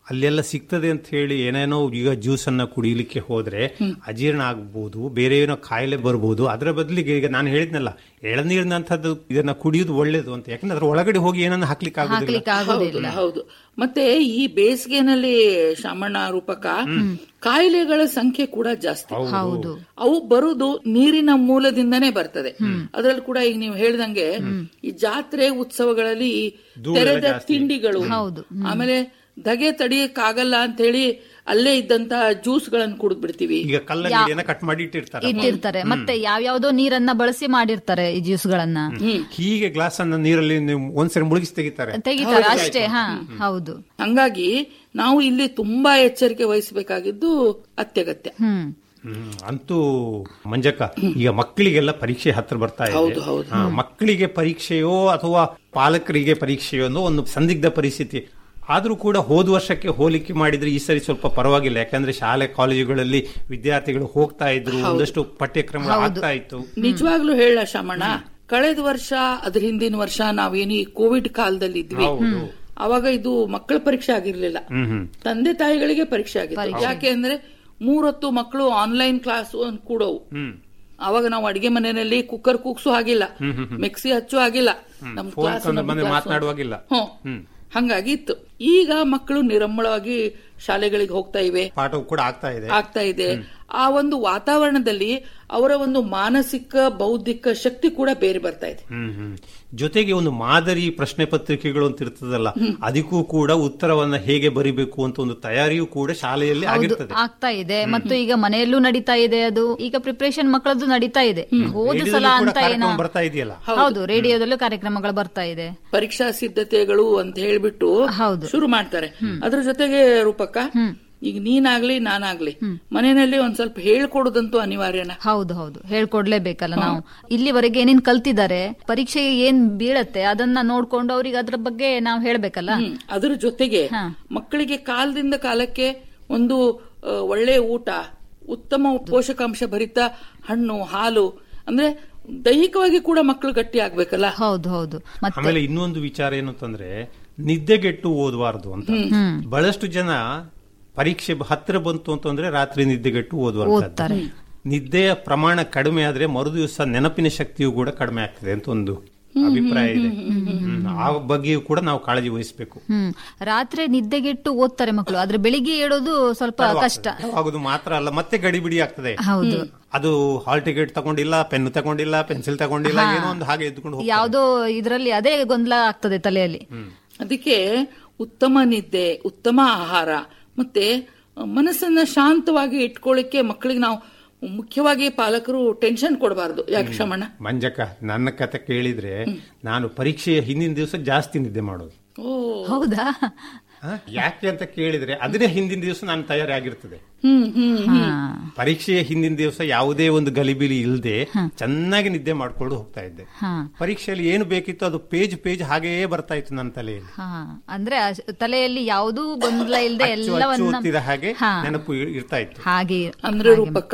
ಅಲ್ಲೆಲ್ಲ ಸಿಗ್ತದೆ ಅಂತ ಹೇಳಿ ಏನೇನೋ ಈಗ ಜ್ಯೂಸ್ ಅನ್ನ ಕುಡಿಲಿಕ್ಕೆ ಹೋದ್ರೆ ಅಜೀರ್ಣ ಆಗ್ಬಹುದು ಬೇರೆ ಏನೋ ಕಾಯಿಲೆ ಬರ್ಬೋದು ಅದರ ಬದಲಿಗೆ ಈಗ ನಾನು ಹೇಳಿದ್ನಲ್ಲ ಎಳನೀರಿನಂಥದ್ದು ಇದನ್ನ ಕುಡಿಯೋದು ಒಳ್ಳೇದು ಅಂತ ಯಾಕಂದ್ರೆ ಅದ್ರ ಒಳಗಡೆ ಹೋಗಿ ಏನನ್ನ ಹಾಕ್ಲಿಕ್ಕೆ ಆಗುದಿಲ್ಲ ಹೌದು ಹೌದು ಮತ್ತೆ ಈ ಬೇಸಿಗೆನಲ್ಲಿ ಶಾಮಣ್ಣ ರೂಪಕ ಕಾಯಿಲೆಗಳ ಸಂಖ್ಯೆ ಕೂಡ ಜಾಸ್ತಿ ಹೌದು ಅವು ಬರುದು ನೀರಿನ ಮೂಲದಿಂದನೇ ಬರ್ತದೆ ಅದ್ರಲ್ಲಿ ಕೂಡ ಈಗ ನೀವು ಹೇಳ್ದಂಗೆ ಈ ಜಾತ್ರೆ ಉತ್ಸವಗಳಲ್ಲಿ ಈ ತೆರೆದ ತಿಂಡಿಗಳು ಆಮೇಲೆ ಧಗೆ ತಡಿಯಕ್ಕಾಗಲ್ಲ ಅಂತ ಹೇಳಿ ಅಲ್ಲೇ ಇದ್ದಂತ ಜ್ಯೂಸ್ ಗಳನ್ನ ಕುಡಿದ್ ಬಿಡ್ತೀವಿ ಈಗ ಕಲ್ಲಂಗಡಿಯನ್ನ ಕಟ್ ಮಾಡಿ ಇಟ್ಟಿರ್ತಾರೆ ಇಟ್ಟಿರ್ತಾರೆ ಮತ್ತೆ ಯಾವ್ಯಾವ್ದೋ ನೀರನ್ನ ಬಳಸಿ ಮಾಡಿರ್ತಾರೆ ಈ ಜ್ಯೂಸ್ ಗಳನ್ನ ಹೀಗೆ ಗ್ಲಾಸ್ ಅನ್ನ ನೀರಲ್ಲಿ ನೀವು ಒಂದ್ಸರಿ ಮುಳುಗಿಸಿ ತೆಗಿತಾರೆ ತೆಗಿತಾರೆ ಅಷ್ಟೇ ಹಾ ಹೌದು ಹಂಗಾಗಿ ನಾವು ಇಲ್ಲಿ ತುಂಬಾ ಎಚ್ಚರಿಕೆ ವಹಿಸಬೇಕಾಗಿದ್ದು ಅತ್ಯಗತ್ಯ ಹ್ಮ್ ಹ್ಮ್, ಅಂತೂ ಮಂಜಕ್ಕ ಈಗ ಮಕ್ಕಳಿಗೆಲ್ಲ ಪರೀಕ್ಷೆ ಹತ್ರ ಬರ್ತಾ ಇದೆ ಹೌದು, ಹೌದು. ಹಾ, ಮಕ್ಕಳಿಗೆ ಪರೀಕ್ಷೆಯೋ ಅಥವಾ ಪಾಲಕರಿಗೆ ಪರೀಕ್ಷೆಯೋ ಅನ್ನೋ ಒಂದು ಸಂದಿಗ್ಧ ಪರಿಸ್ಥಿತಿ ಆದ್ರೂ ಕೂಡ ಹೋದ ವರ್ಷಕ್ಕೆ ಹೋಲಿಕೆ ಮಾಡಿದ್ರೆ ಈ ಸರಿ ಸ್ವಲ್ಪ ಪರವಾಗಿಲ್ಲ ಯಾಕಂದ್ರೆ ಶಾಲೆ ಕಾಲೇಜುಗಳಲ್ಲಿ ವಿದ್ಯಾರ್ಥಿಗಳು ಹೋಗ್ತಾ ಇದ್ರು ಒಂದಷ್ಟು ಪಠ್ಯಕ್ರಮಗಳು ಆಗ್ತಾ ಇತ್ತು ನಿಜವಾಗ್ಲೂ ಹೇಳ ಶಾಮಣ್ಣ ಕಳೆದ ವರ್ಷ ಅದ್ರ ಹಿಂದಿನ ವರ್ಷ ನಾವೇನು ಈ ಕೋವಿಡ್ ಕಾಲದಲ್ಲಿ ಇದ್ವಿ ಹೌದು. ಅವಾಗ ಇದು ಮಕ್ಕಳ ಪರೀಕ್ಷೆ ಆಗಿರ್ಲಿಲ್ಲ ಹ್ಮ್ ಹ್ಮ್ ತಂದೆ ತಾಯಿಗಳಿಗೆ ಪರೀಕ್ಷೆ ಆಗಿತ್ತು ಯಾಕೆ ಅಂದ್ರೆ ಮೂರೊತ್ತು ಮಕ್ಕಳು ಆನ್ಲೈನ್ ಕ್ಲಾಸ್ ಕೂಡವು ಹ್ಮ್ ಅವಾಗ ನಾವು ಅಡಿಗೆ ಮನೆಯಲ್ಲಿ ಕುಕ್ಕರ್ ಕೂಗ್ಸು ಆಗಿಲ್ಲ ಹ್ಮ್, ಹ್ಮ್, ಹ್ಮ್. ಮಿಕ್ಸಿ ಹಚ್ಚು ಆಗಿಲ್ಲ ನಮ್ ಫೋನ್ ಕ್ಲಾಸ್ ತಂದು ನಮ್ ಬಂದು ಕ್ಲಾಸ್ ಮಾತನಾಡುವಾಗಿಲ್ಲ ಹ್ಮ್ ಹ್ಮ್ ಹಂಗಾಗಿ ಇತ್ತು ಈಗ ಮಕ್ಕಳು ನಿರಮ್ಮಳವಾಗಿ ಶಾಲೆಗಳಿಗೆ ಹೋಗ್ತಾ ಇವೆ ಪಾಠವು ಕೂಡ ಆಗ್ತಾ ಇದೆ ಆಗ್ತಾ ಇದೆ ಆ ಒಂದು ವಾತಾವರಣದಲ್ಲಿ ಅವರ ಒಂದು ಮಾನಸಿಕ ಬೌದ್ಧಿಕ ಶಕ್ತಿ ಕೂಡ ಬೇರೆ ಬರ್ತಾ ಇದೆ ಹ್ಮ್ ಹ್ಮ್ ಜೊತೆಗೆ ಒಂದು ಮಾದರಿ ಪ್ರಶ್ನೆ ಪತ್ರಿಕೆಗಳು ಅಂತ ಇರ್ತದಲ್ಲ ಅದಕ್ಕೂ ಕೂಡ ಉತ್ತರವನ್ನ ಹೇಗೆ ಬರಿಬೇಕು ಅಂತ ಒಂದು ತಯಾರಿಯೂ ಕೂಡ ಶಾಲೆಯಲ್ಲಿ ಹೌದು ಆಗಿರ್ತದೆ ಆಗ್ತಾ ಇದೆ ಮತ್ತು ಈಗ ಮನೆಯಲ್ಲೂ ನಡೀತಾ ಇದೆ ಅದು ಈಗ ಪ್ರಿಪರೇಷನ್ ಮಕ್ಕಳದ್ದು ನಡೀತಾ ಇದೆ ಹೋದ ಸಲ ರೇಡಿಯೋದಲ್ಲೂ ಕೂಡ ಅಂತ ಏನೋ ಕಾರ್ಯಕ್ರಮ ಬರ್ತಾ ಇದೆಯಲ್ಲ ಹೌದು ರೇಡಿಯೋದಲ್ಲೂ ಕಾರ್ಯಕ್ರಮಗಳು ಬರ್ತಾ ಇದೆ ಪರೀಕ್ಷಾ ಸಿದ್ಧತೆಗಳು ಅಂತ ಹೇಳ್ಬಿಟ್ಟು ಹೌದು ಶುರು ಮಾಡ್ತಾರೆ ಅದ್ರ ಜೊತೆಗೆ ರೂಪಕ್ಕ ಈಗ ನೀನಾಗ್ಲಿ ನಾನಾಗ್ಲಿ ಮನೆಯಲ್ಲಿ ಒಂದ್ ಸ್ವಲ್ಪ ಹೇಳ್ಕೊಡೋದಂತೂ ಅನಿವಾರ್ಯನ ಹೌದು ಹೌದು ಹೇಳ್ಕೊಡ್ಲೇಬೇಕಲ್ಲ ನಾವು ಇಲ್ಲಿವರೆಗೆ ಏನೇನ್ ಕಲ್ತಿದ್ದಾರೆ ಪರೀಕ್ಷೆಗೆ ಏನ್ ಬೀಳತ್ತೆ ಅದನ್ನ ನೋಡ್ಕೊಂಡು ಅವ್ರಿಗೆ ಅದ್ರ ಬಗ್ಗೆ ನಾವು ಹೇಳ್ಬೇಕಲ್ಲ ಹ್ಮ್. ಅದ್ರ ಜೊತೆಗೆ ಮಕ್ಕಳಿಗೆ ಕಾಲದಿಂದ ಕಾಲಕ್ಕೆ ಒಂದು ಆ, ಒಳ್ಳೆ ಊಟ ಉತ್ತಮ ಪೋಷಕಾಂಶ ಭರಿತ ಹಣ್ಣು ಹಾಲು ಅಂದ್ರೆ ದೈಹಿಕವಾಗಿ ಕೂಡ ಮಕ್ಕಳು ಗಟ್ಟಿ ಆಗ್ಬೇಕಲ್ಲ ಹೌದು ಹೌದು ಮತ್ತೆ ಆಮೇಲೆ ಇನ್ನೊಂದು ವಿಚಾರ ಏನು ಅಂತಂದ್ರೆ ನಿದ್ದೆಗೆಟ್ಟು ಓದಬಾರ್ದು ಅಂತ ಬಹಳಷ್ಟು ಜನ ಪರೀಕ್ಷೆ ಹತ್ತಿರ ಬಂತು ಅಂತಂದ್ರೆ ರಾತ್ರಿ ನಿದ್ದೆಗೆಟ್ಟು ಓದುವಂತದ್ದು ನಿದ್ದೆಯ ಪ್ರಮಾಣ ಕಡಿಮೆ ಆದ್ರೆ ಮರು ದಿವಸ ನೆನಪಿನ ಶಕ್ತಿಯು ಕೂಡ ಕಡಿಮೆ ಆಗ್ತದೆ ಅಂತ ಒಂದು ಅಭಿಪ್ರಾಯ ಇದೆ ಹ್ಮ್. ಆ ಬಗ್ಗೆಯೂ ಕೂಡ ನಾವು ಕಾಳಜಿ ವಹಿಸಬೇಕು ಹ್ಮ್ ರಾತ್ರಿ ನಿದ್ದೆಗೆಟ್ಟು ಓದ್ತಾರೆ ಮಕ್ಕಳು ಆದ್ರೆ ಬೆಳಿಗ್ಗೆ ಏಳೋದು ಸ್ವಲ್ಪ ಕಷ್ಟ ಆಗುದು ಮಾತ್ರ ಅಲ್ಲ ಮತ್ತೆ ಗಡಿಬಿಡಿ ಆಗ್ತದೆ ಹೌದು ಅದು ಹಾಲ್ ಟಿಕೆಟ್ ತಗೊಂಡಿಲ್ಲ ಪೆನ್ ತಗೊಂಡಿಲ್ಲ ಪೆನ್ಸಿಲ್ ತಗೊಂಡಿಲ್ಲ ಏನೋ ಒಂದು ಹಾಗೆ ಎದ್ಕೊಂಡು ಹೋಗ್ತಾರೆ. ಯಾವ್ದೋ ಇದ್ರಲ್ಲಿ ಅದೇ ಗೊಂದಲ ಆಗ್ತದೆ ತಲೆಯಲ್ಲಿ ಅದಕ್ಕೆ ಉತ್ತಮ ನಿದ್ದೆ ಉತ್ತಮ ಆಹಾರ ಮತ್ತೆ ಮನಸ್ಸನ್ನ ಶಾಂತವಾಗಿ ಇಟ್ಕೊಳ್ಳಿಕ್ಕೆ ಮಕ್ಕಳಿಗೆ ನಾವು ಮುಖ್ಯವಾಗಿ ಪಾಲಕರು ಟೆನ್ಷನ್ ಕೊಡಬಾರ್ದು ಯಾಕೆ ಶ್ರಮಣ ಮಂಜಕ್ಕ ನನ್ನ ಕತೆ ಕೇಳಿದ್ರೆ ನಾನು ಪರೀಕ್ಷೆಯ ಹಿಂದಿನ ದಿವಸ ಜಾಸ್ತಿ ನಿದ್ದೆ ಮಾಡೋದು ಓ ಹೌದಾ ಹ? ಯಾಕೆ ಅಂತ ಕೇಳಿದ್ರೆ ಅದನ್ನೇ ಹಿಂದಿನ ದಿವಸ ನಾನು ತಯಾರಿ ಆಗಿರ್ತದೆ ಹ್ಮ್ ಹ್ಮ್ ಪರೀಕ್ಷೆಯ ಹಿಂದಿನ ದಿವಸ ಯಾವುದೇ ಒಂದು ಗಲಿಬಿಲಿ ಇಲ್ಲದೆ ಚೆನ್ನಾಗಿ ನಿದ್ದೆ ಮಾಡ್ಕೊಂಡು ಹೋಗ್ತಾ ಇದ್ದೆ ಹಾ ಪರೀಕ್ಷೆಯಲ್ಲಿ ಏನು ಬೇಕಿತ್ತು ಅದು ಪೇಜ್ ಪೇಜ್ ಹಾಗೆಯೇ ಬರ್ತಾ ಇತ್ತು ನನ್ನ ತಲೆಯಲ್ಲಿ ಹಾ ಅಂದ್ರೆ ಅಶ್- ತಲೆಯಲ್ಲಿ ಯಾವುದೂ ಗೊಂದಲ ಇಲ್ಲದೆ ಅಚ್ಚು ಅಚ್ಚು ಎಲ್ಲವನ್ನ ಒತ್ತಿದ ಹಾಗೆ ಹಾ. ನೆನಪು ಇ- ಇರ್ತಾ ಇತ್ತು ಹಾಗೆ ಅಂದ್ರೆ ರೂಪಕ್ಕ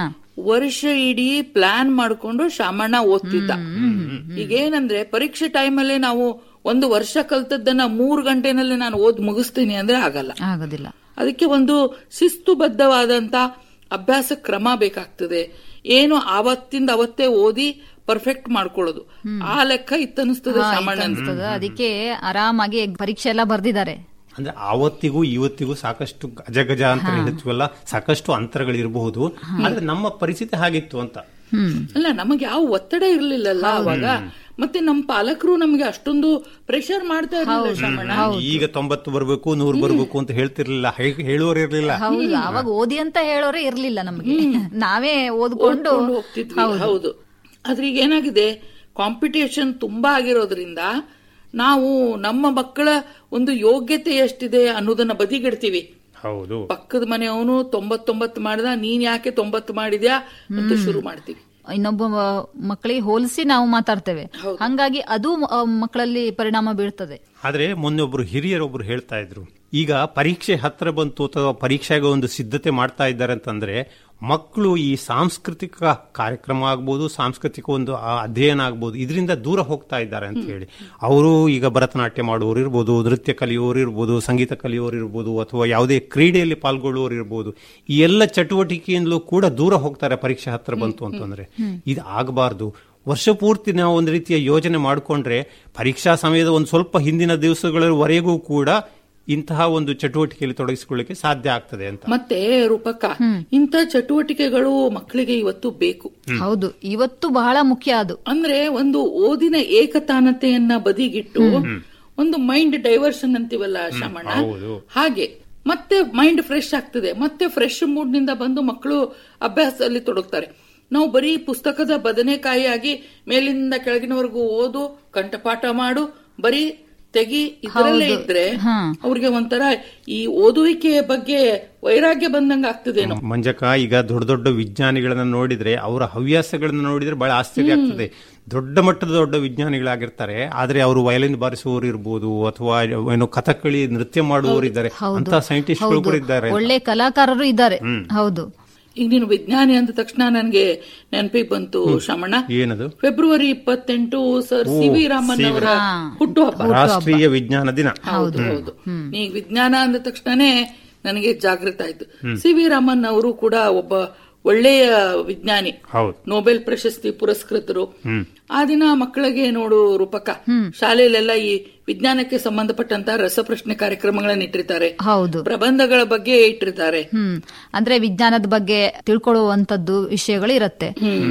ವರ್ಷ ಇಡೀ ಪ್ಲಾನ್ ಮಾಡ್ಕೊಂಡು ಶಾಮಣ್ಣ ಓದ್ತಿದ್ದ ಈಗೇನಂದ್ರೆ ಪರೀಕ್ಷೆ ಟೈಮಲ್ಲೇ ನಾವು ಒಂದು ವರ್ಷ ಕಲ್ತದ್ದನ್ನ ಮೂರು ಗಂಟೆನಲ್ಲಿ ನಾನು ಓದ್ ಮುಗಿಸ್ತೀನಿ ಅಂದ್ರೆ ಆಗಲ್ಲ ಆಗೋದಿಲ್ಲ ಅದಕ್ಕೆ ಒಂದು ಶಿಸ್ತುಬದ್ಧವಾದಂತ ಅಭ್ಯಾಸ ಕ್ರಮ ಬೇಕಾಗ್ತದೆ ಏನು ಆವತ್ತಿಂದ ಅವತ್ತೇ ಓದಿ ಪರ್ಫೆಕ್ಟ್ ಮಾಡ್ಕೊಳ್ಳೋದು ಆ ಲೆಕ್ಕ ಇತ್ತನಿಸ್ತದೆ ಹಾ, ಸಾಮಾನ್ಯ ಇದು ಅನ್ಸ್ತದೆ. ಅದಕ್ಕೆ ಆರಾಮಾಗಿ ಪರೀಕ್ಷೆ ಎಲ್ಲ ಬರ್ದಿದ್ದಾರೆ ಅಂದ್ರೆ ಆವತ್ತಿಗೂ ಇವತ್ತಿಗೂ ಸಾಕಷ್ಟು ಗಜ ಗಜ ಅಂತ ಹೇಳ್ತೀವಲ್ಲ ಸಾಕಷ್ಟು ಅಂತರಗಳು ಇರಬಹುದು ಆದ್ರೆ ನಮ್ಮ ಪರಿಸ್ಥಿತಿ ಹಾಗಿತ್ತು ಅಂತ ಅಲ್ಲ ನಮಗೆ ಯಾವ ಒತ್ತಡ ಇರ್ಲಿಲ್ಲಲ್ಲ ಅವಾಗ ಮತ್ತೆ ನಮ್ಮ ಪಾಲಕರು ನಮಗೆ ಅಷ್ಟೊಂದು ಪ್ರೆಷರ್ ಮಾಡ್ತಾ ಇರಲಿಲ್ಲ ಶಾಮಣ್ಣ ಈಗ ತೊಂಬತ್ತು ಬರ್ಬೇಕು ನೂರು ಬರ್ಬೇಕು ಅಂತ ಹೇಳ್ತಿರ್ಲಿಲ್ಲ ಹೇ- ಹೇಳುವವರು ಇರ್ಲಿಲ್ಲ ಹೌದು ಅವಾಗ ಓದಿ ಅಂತ ಹೇಳೋರೇ ಇರ್ಲಿಲ್ಲ ನಮಗೆ ನಾವೇ ಓದ್ಕೊಂಡು ಓದ್ಕೊಂಡು ಹೋಗ್ತಿದ್ವಿ ಹೌದು ಆದ್ರೆ ಈಗ ಏನಾಗಿದೆ ಕಾಂಪಿಟೇಷನ್ ತುಂಬಾ ಆಗಿರೋದ್ರಿಂದ ನಾವು ನಮ್ಮ ಮಕ್ಕಳ ಒಂದು ಯೋಗ್ಯತೆ ಎಷ್ಟಿದೆ ಅನ್ನೋದನ್ನ ಬದಿಗಿಡ್ತೀವಿ ಹೌದು ಪಕ್ಕದ ಮನೆಯವನು ತೊಂಬತ್ತೊಂಬತ್ತು ಮಾಡಿದ ನೀನ್ ಯಾಕೆ ತೊಂಬತ್ತು ಮಾಡಿದ್ಯಾ ಅಂತ ಶುರು ಮಾಡ್ತೀವಿ ಇನ್ನೊಬ್ಬ ಮ- ಮಕ್ಕಳಿಗೆ ಹೋಲಿಸಿ ನಾವು ಮಾತಾಡ್ತೇವೆ ಹಂಗಾಗಿ ಅದು ಮ- ಮಕ್ಕಳಲ್ಲಿ ಪರಿಣಾಮ ಬೀಳ್ತದೆ ಆದ್ರೆ ಮೊನ್ನೆ ಒಬ್ರು ಹಿರಿಯರೊಬ್ರು ಹೇಳ್ತಾ ಇದ್ರು ಈಗ ಪರೀಕ್ಷೆ ಹತ್ರ ಬಂತು ಅಥವಾ ಪರೀಕ್ಷೆಗೆ ಒಂದು ಸಿದ್ಧತೆ ಮಾಡ್ತಾ ಇದ್ದಾರೆ ಅಂತಂದ್ರೆ ಮಕ್ಕಳು ಈ ಸಾಂಸ್ಕೃತಿಕ ಕಾರ್ಯಕ್ರಮ ಆಗ್ಬೋದು ಸಾಂಸ್ಕೃತಿಕ ಒಂದು ಆ ಅಧ್ಯಯನ ಆಗ್ಬೋದು ಇದರಿಂದ ದೂರ ಹೋಗ್ತಾ ಇದ್ದಾರೆ ಅಂತ ಹೇಳಿ ಅವರು ಈಗ ಭರತನಾಟ್ಯ ಮಾಡುವವರು ಇರ್ಬೋದು ನೃತ್ಯ ಕಲಿಯೋರು ಇರ್ಬೋದು ಸಂಗೀತ ಕಲಿಯೋರು ಇರ್ಬೋದು ಅಥವಾ ಯಾವುದೇ ಕ್ರೀಡೆಯಲ್ಲಿ ಪಾಲ್ಗೊಳ್ಳುವವರು ಇರ್ಬೋದು ಈ ಎಲ್ಲ ಚಟುವಟಿಕೆಯಿಂದಲೂ ಕೂಡ ದೂರ ಹೋಗ್ತಾರೆ ಪರೀಕ್ಷೆ ಹತ್ರ ಬಂತು ಅಂತಂದ್ರೆ ಇದು ಆಗಬಾರ್ದು ವರ್ಷ ಪೂರ್ತಿ ನಾವು ಒಂದು ರೀತಿಯ ಯೋಜನೆ ಮಾಡಿಕೊಂಡ್ರೆ ಪರೀಕ್ಷಾ ಸಮಯದ ಒಂದು ಸ್ವಲ್ಪ ಹಿಂದಿನ ದಿವಸಗಳವರೆಗೂ ಕೂಡ ಇಂತಹ ಒಂದು ಚಟುವಟಿಕೆಯಲ್ಲಿ ತೊಡಗಿಸಿಕೊಳ್ಳಿಕ್ಕೆ ಸಾಧ್ಯ ಆಗ್ತದೆ ಅಂತ ಮತ್ತೆ ರೂಪಕ ಇಂಥ ಚಟುವಟಿಕೆಗಳು ಮಕ್ಕಳಿಗೆ ಇವತ್ತು ಬೇಕು ಹೌದು ಇವತ್ತು ಬಹಳ ಮುಖ್ಯ ಅದು ಅಂದ್ರೆ ಒಂದು ಓದಿನ ಏಕತಾನತೆಯನ್ನ ಬದಿಗಿಟ್ಟು ಒಂದು ಮೈಂಡ್ ಡೈವರ್ಷನ್ ಅಂತೀವಲ್ಲ ಶ್ರಮಣ ಹಾಗೆ ಮತ್ತೆ ಮೈಂಡ್ ಫ್ರೆಶ್ ಆಗ್ತದೆ ಮತ್ತೆ ಫ್ರೆಶ್ ಮೂಡ್ ನಿಂದ ಬಂದು ಮಕ್ಕಳು ಅಭ್ಯಾಸದಲ್ಲಿ ತೊಡಗ್ತಾರೆ ನಾವು ಬರೀ ಪುಸ್ತಕದ ಬದನೆಕಾಯಿಯಾಗಿ ಮೇಲಿಂದ ಕೆಳಗಿನವರೆಗೂ ಓದು ಕಂಠಪಾಠ ಮಾಡು ಬರೀ ತೆಗಿ ಇದರಲ್ಲೇ ಹೌದು. ಇದ್ರೆ ಹಾ. ಅವ್ರಿಗೆ ಒಂಥರ ಈ ಓದುವಿಕೆಯ ಬಗ್ಗೆ ವೈರಾಗ್ಯ ಬಂದಂಗ ಆಗ್ತದೇನೋ ಮಂಜಕ ಈಗ ದೊಡ್ಡ ದೊಡ್ಡ ವಿಜ್ಞಾನಿಗಳನ್ನ ನೋಡಿದ್ರೆ ಅವರ ಹವ್ಯಾಸಗಳನ್ನ ನೋಡಿದ್ರೆ ಬಹಳ ಆಶ್ಚರ್ಯ ಆಗ್ತದೆ ದೊಡ್ಡ ಮಟ್ಟದ ದೊಡ್ಡ ವಿಜ್ಞಾನಿಗಳಾಗಿರ್ತಾರೆ ಆದ್ರೆ ಅವರು ವಯಲಿನ್ ಬಾರಿಸುವವರು ಇರ್ಬೋದು ಅಥವಾ ಏನು ಕಥಕ್ಕಳಿ ನೃತ್ಯ ಮಾಡುವವರು ಇದ್ದಾರೆ ಹೌದು. ಅಂತ ಸೈಂಟಿಸ್ಟ್ಗಳು ಕೂಡ ಇದ್ದಾರೆ ಅಂತ. ಒಳ್ಳೆ ಕಲಾಕಾರರು ಇದ್ದಾರೆ ಹೌದು ಈಗ ನೀನು ವಿಜ್ಞಾನಿ ಅಂದ ತಕ್ಷಣ ನನ್ಗೆ ನೆನಪಿಗೆ ಬಂತು ಶ್ರಮಣ ಏನದು ಫೆಬ್ರವರಿ ಇಪ್ಪತ್ತೆಂಟು sir C V Raman C V ಅವರ ರಾಮನ್. ಹುಟ್ಟುಹಬ್ಬ ರಾಷ್ಟ್ರೀಯ ವಿಜ್ಞಾನ ದಿನ ಹೌದು ಹೌದು ನೀ ವಿಜ್ಞಾನ ಅಂದ ತಕ್ಷಣನೇ ನನಗೆ ಜಾಗೃತ ಆಯ್ತು ಹ್ಮ್. ಸಿ ವಿ ರಾಮನ್ ಅವರು ಕೂಡ ಒಬ್ಬ ಒಳ್ಳೆಯ ವಿಜ್ಞಾನಿ ಹೌದು ನೊಬೆಲ್ ಪ್ರಶಸ್ತಿ ಪುರಸ್ಕೃತರು ಹ್ಮ್ ಆ ದಿನ ಮಕ್ಕಳಿಗೆ ನೋಡು ರೂಪಕ ಶಾಲೆಯಲ್ಲೆಲ್ಲ ಈ ವಿಜ್ಞಾನಕ್ಕೆ ಸಂಬಂಧಪಟ್ಟಂತ ರಸಪ್ರಶ್ನೆ ಕಾರ್ಯಕ್ರಮಗಳನ್ನ ಇಟ್ಟಿರ್ತಾರೆ ಹೌದು ಪ್ರಬಂಧಗಳ ಬಗ್ಗೆ ಇಟ್ಟಿರ್ತಾರೆ ಹ್ಮ್ ಅಂದ್ರೆ ವಿಜ್ಞಾನದ ಬಗ್ಗೆ ತಿಳ್ಕೊಳ್ಳುವಂತದ್ದು ವಿಷಯಗಳು ಇರತ್ತೆ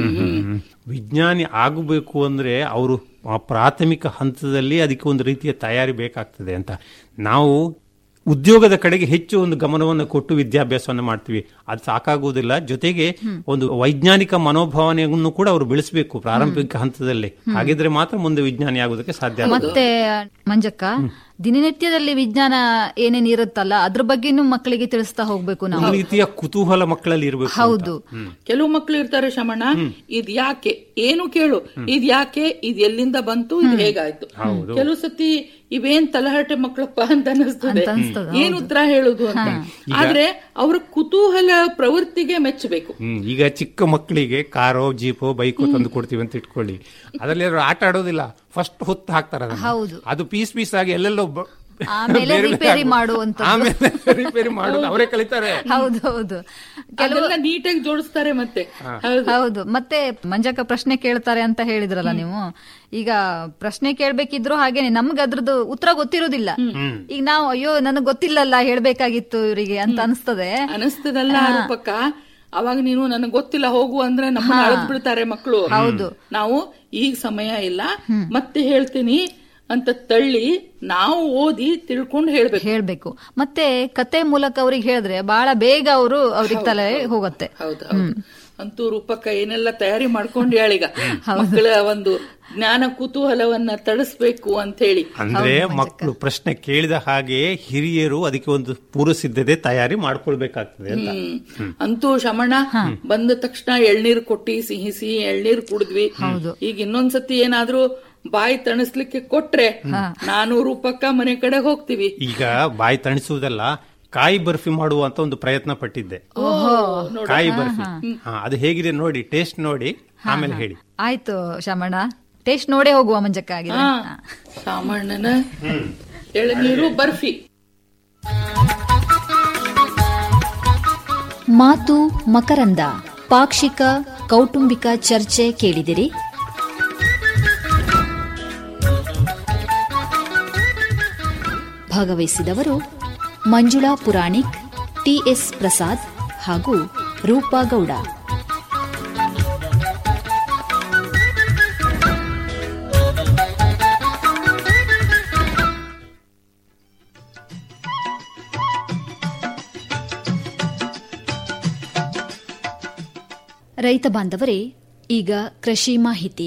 ವಿಜ್ಞಾನಿ ಆಗಬೇಕು ಅಂದ್ರೆ ಅವರು ಆ ಪ್ರಾಥಮಿಕ ಹಂತದಲ್ಲಿ ಅದಕ್ಕೆ ಒಂದು ರೀತಿಯ ತಯಾರಿ ಬೇಕಾಗ್ತದೆ ಅಂತ ನಾವು ಉದ್ಯೋಗದ ಕಡೆಗೆ ಹೆಚ್ಚು ಒಂದು ಗಮನವನ್ನು ಕೊಟ್ಟು ವಿದ್ಯಾಭ್ಯಾಸವನ್ನು ಮಾಡ್ತೀವಿ ಅದು ಸಾಕಾಗುವುದಿಲ್ಲ ಜೊತೆಗೆ ಒಂದು ವೈಜ್ಞಾನಿಕ ಮನೋಭಾವನೆಯನ್ನು ಕೂಡ ಅವರು ಬೆಳೆಸಬೇಕು ಪ್ರಾರಂಭಿಕ ಹಂತದಲ್ಲಿ ಹಾಗಿದ್ರೆ ಮಾತ್ರ ಮುಂದೆ ವಿಜ್ಞಾನಿ ಆಗೋದಕ್ಕೆ ಸಾಧ್ಯ ಆಗುತ್ತೆ ಮತ್ತೆ ಮಂಜಕ್ಕ ದಿನನಿತ್ಯದಲ್ಲಿ ವಿಜ್ಞಾನ ಏನೇನ್ ಇರುತ್ತಲ್ಲ ಅದ್ರ ಬಗ್ಗೆನೂ ಮಕ್ಕಳಿಗೆ ತಿಳಿಸ್ತಾ ಹೋಗ್ಬೇಕು ನಾವು ಒಂದು ರೀತಿಯ ಕುತೂಹಲ ಮಕ್ಕಳಲ್ಲಿ ಇರಬೇಕು ಹೌದು ಕೆಲವು ಮಕ್ಕಳು ಇರ್ತಾರೆ ಶಮಣ ಇದ್ ಯಾಕೆ ಏನು ಕೇಳು ಇದ್ ಯಾಕೆ ಇದ್ ಎಲ್ಲಿಂದ ಬಂತು ಇದ್ ಹೇಗಾಯ್ತು ಹೌದು. ಕೆಲವು ಸತಿ ಇವೇನ್ ತಲಹರಟೆ ಮಕ್ಕಳಪ್ಪ ಅಂತ ಅನಿಸ್ತದೆ ಅಂತ ಅನ್ಸ್ತದೆ, ಏನ್ ಉತ್ತರ ಹೇಳುದು ಅಂತ ಆದ್ರೆ ಅವ್ರ ಕುತೂಹಲ ಪ್ರವೃತ್ತಿಗೆ ಮೆಚ್ಚಬೇಕು ಹ್ಮ್ ಈಗ ಚಿಕ್ಕ ಮಕ್ಕಳಿಗೆ ಕಾರೋ ಜೀಪೋ ಬೈಕೋ ತಂದು ಕೊಡ್ತೀವಿ ಅಂತ ಇಟ್ಕೊಳ್ಳಿ ಅದ್ರಲ್ಲಿ ಯಾರು ಆಟ ಆಡೋದಿಲ್ಲ ಫಸ್ಟ್ ಹೊತ್ತು ಹಾಕ್ತಾರೆ ಅದನ್ನ. ಹೌದು. ಅದು ಪೀಸ್ ಪೀಸ್ ಆಗಿ ಎಲ್ಲೆಲ್ಲೋ ಬ- ಆಮೇಲೆ ಬೇರೆ ಬೇರೆ ರಿಪೇರಿ ಆಗ್ಬೋದು. ಮಾಡುವಂಥದ್ದು. ಆಮೇಲೆ ರಿಪೇರಿ ಮಾಡೋದು ಅವರೇ ಕಲಿತಾರೆ ಹೌದು ಹೌದು ಕೆಲವೆಲ್ಲ ನೀಟಾಗಿ ಜೋಡಿಸ್ತಾರೆ ಮತ್ತೆ ಹೌದು ಹೌದು ಮತ್ತೆ ಮಂಜಕ್ಕ ಪ್ರಶ್ನೆ ಕೇಳ್ತಾರೆ ಅಂತ ಹೇಳಿದ್ರಲ್ಲ ನೀವು ಈಗ ಪ್ರಶ್ನೆ ಕೇಳ್ಬೇಕಿದ್ರು ಹಾಗೇನೆ ನಮ್ಗೆ ಅದ್ರದ್ದು ಉತ್ತರ ಗೊತ್ತಿರೋದಿಲ್ಲ ಈಗ ನಾವು ಅಯ್ಯೋ ನನಗೆ ಗೊತ್ತಿಲ್ಲಲ್ಲ ಹೇಳ್ಬೇಕಾಗಿತ್ತು ಇವರಿಗೆ ಅಂತ ಅನಿಸ್ತದೆ ಅನಿಸ್ತದಲ್ಲ ರೂಪಕ್ಕ ಅವಾಗ ನೀನು ನನಗೆ ಗೊತ್ತಿಲ್ಲ ಹೋಗು ಅಂದ್ರೆ ನಮ್ಮನ್ನ ಅಳದ್ ಬಿಡ್ತಾರೆ ಮಕ್ಕಳು ಹೌದು. ನಾವು ಈಗ ಸಮಯ ಇಲ್ಲ ಮತ್ತೆ ಹೇಳ್ತೀನಿ ಅಂತ ತಳ್ಳಿ ನಾವು ಓದಿ ತಿಳ್ಕೊಂಡು ಹೇಳ್ಬೇಕು ಹೇಳ್ಬೇಕು ಮತ್ತೆ ಕತೆ ಮೂಲಕ ಅವ್ರಿಗೆ ಹೇಳಿದ್ರೆ ಬಹಳ ಬೇಗ ಅವರು ಅವ್ರಿಗೆ ತಲೆ ಹೋಗುತ್ತೆ ಹೌದು ಹೌದು ಅಂತೂ ರೂಪಕ್ಕ ಏನೆಲ್ಲ ತಯಾರಿ ಮಾಡ್ಕೊಂಡ್ಯಾಳೀಗ ಮಕ್ಕಳ ಒಂದು ಜ್ಞಾನ ಕುತೂಹಲವನ್ನ ತಳಿಸ್ಬೇಕು ಅಂತ ಹೇಳಿ ಅಂದ್ರೆ ಮಕ್ಕಳು ಪ್ರಶ್ನೆ ಕೇಳಿದ ಹಾಗೆ ಹಿರಿಯರು ಅದಕ್ಕೆ ಒಂದು ಪೂರ್ವ ಸಿದ್ಧತೆ ತಯಾರಿ ಮಾಡ್ಕೊಳ್ಬೇಕಾಗ್ತದೆ ಅಂತ ಹ್ಮ್ ಅಂತೂ ಶಮಣ ಬಂದ ತಕ್ಷಣ ಎಳ್ನೀರು ಕೊಟ್ಟಿ ಸಿಹಿ ಸಿಹಿ ಎಳ್ನೀರು ಕುಡಿದ್ವಿ ಈಗ ಇನ್ನೊಂದ್ಸತಿ ಏನಾದ್ರೂ ಬಾಯಿ ತಣಿಸ್ಲಿಕ್ಕೆ ಕೊಟ್ರೆ ನಾನು ರೂಪಕ್ಕ ಮನೆ ಕಡೆ ಹೋಗ್ತೀವಿ ಈಗ ಬಾಯಿ ತಣಿಸುವುದಲ್ಲ ಕಾಯಿ ಬರ್ಫಿ ಮಾಡುವಂತ ಒಂದು ಪ್ರಯತ್ನ ಪಟ್ಟಿದ್ದೆ ನೋಡು. ಕಾಯಿ ಬರ್ಫಿ ಹಾ ಅದು ಹೇಗಿದೆ ನೋಡಿ ಟೇಸ್ಟ್ ನೋಡಿ ಆಮೇಲೆ ಹೇಳಿ ಆಯ್ತು ಶಮಣ ಟೇಸ್ಟ್ ನೋಡೇ ಹೋಗುವ ಮಂಜಕ್ಕ ಆಗಿದೆ ಹಾ ಸಾಮಣ್ಣನ ಎಳನೀರು ಬರ್ಫಿ ಮಾತು ಮಕರಂದ ಪಾಕ್ಷಿಕ ಕೌಟುಂಬಿಕ ಚರ್ಚೆ ಕೇಳಿದಿರಿ ಭಾಗವಹಿಸಿದವರು ಮಂಜುಳಾ ಪುರಾಣಿಕ್ ಟಿಎಸ್ ಪ್ರಸಾದ್ ಹಾಗೂ ರೂಪಾ ಗೌಡ ರೈತ ಬಾಂಧವರೇ ಈಗ ಕೃಷಿ ಮಾಹಿತಿ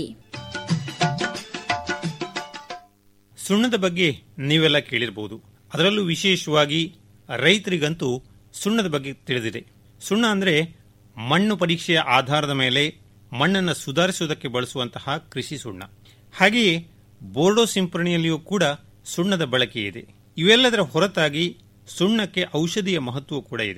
ಸುಣ್ಣದ ಬಗ್ಗೆ ನೀವೆಲ್ಲ ಕೇಳಿರಬಹುದು ಅದರಲ್ಲೂ ವಿಶೇಷವಾಗಿ ರೈತರಿಗಂತೂ ಸುಣ್ಣದ ಬಗ್ಗೆ ತಿಳಿದಿದೆ ಸುಣ್ಣ ಅಂದರೆ ಮಣ್ಣು ಪರೀಕ್ಷೆಯ ಆಧಾರದ ಮೇಲೆ ಮಣ್ಣನ್ನು ಸುಧಾರಿಸುವುದಕ್ಕೆ ಬಳಸುವಂತಹ ಕೃಷಿ ಸುಣ್ಣ ಹಾಗೆಯೇ ಬೋರ್ಡೋ ಸಿಂಪರಣೆಯಲ್ಲಿಯೂ ಕೂಡ ಸುಣ್ಣದ ಬಳಕೆ ಇದೆ ಇವೆಲ್ಲದರ ಹೊರತಾಗಿ ಸುಣ್ಣಕ್ಕೆ ಔಷಧಿಯ ಮಹತ್ವ ಕೂಡ ಇದೆ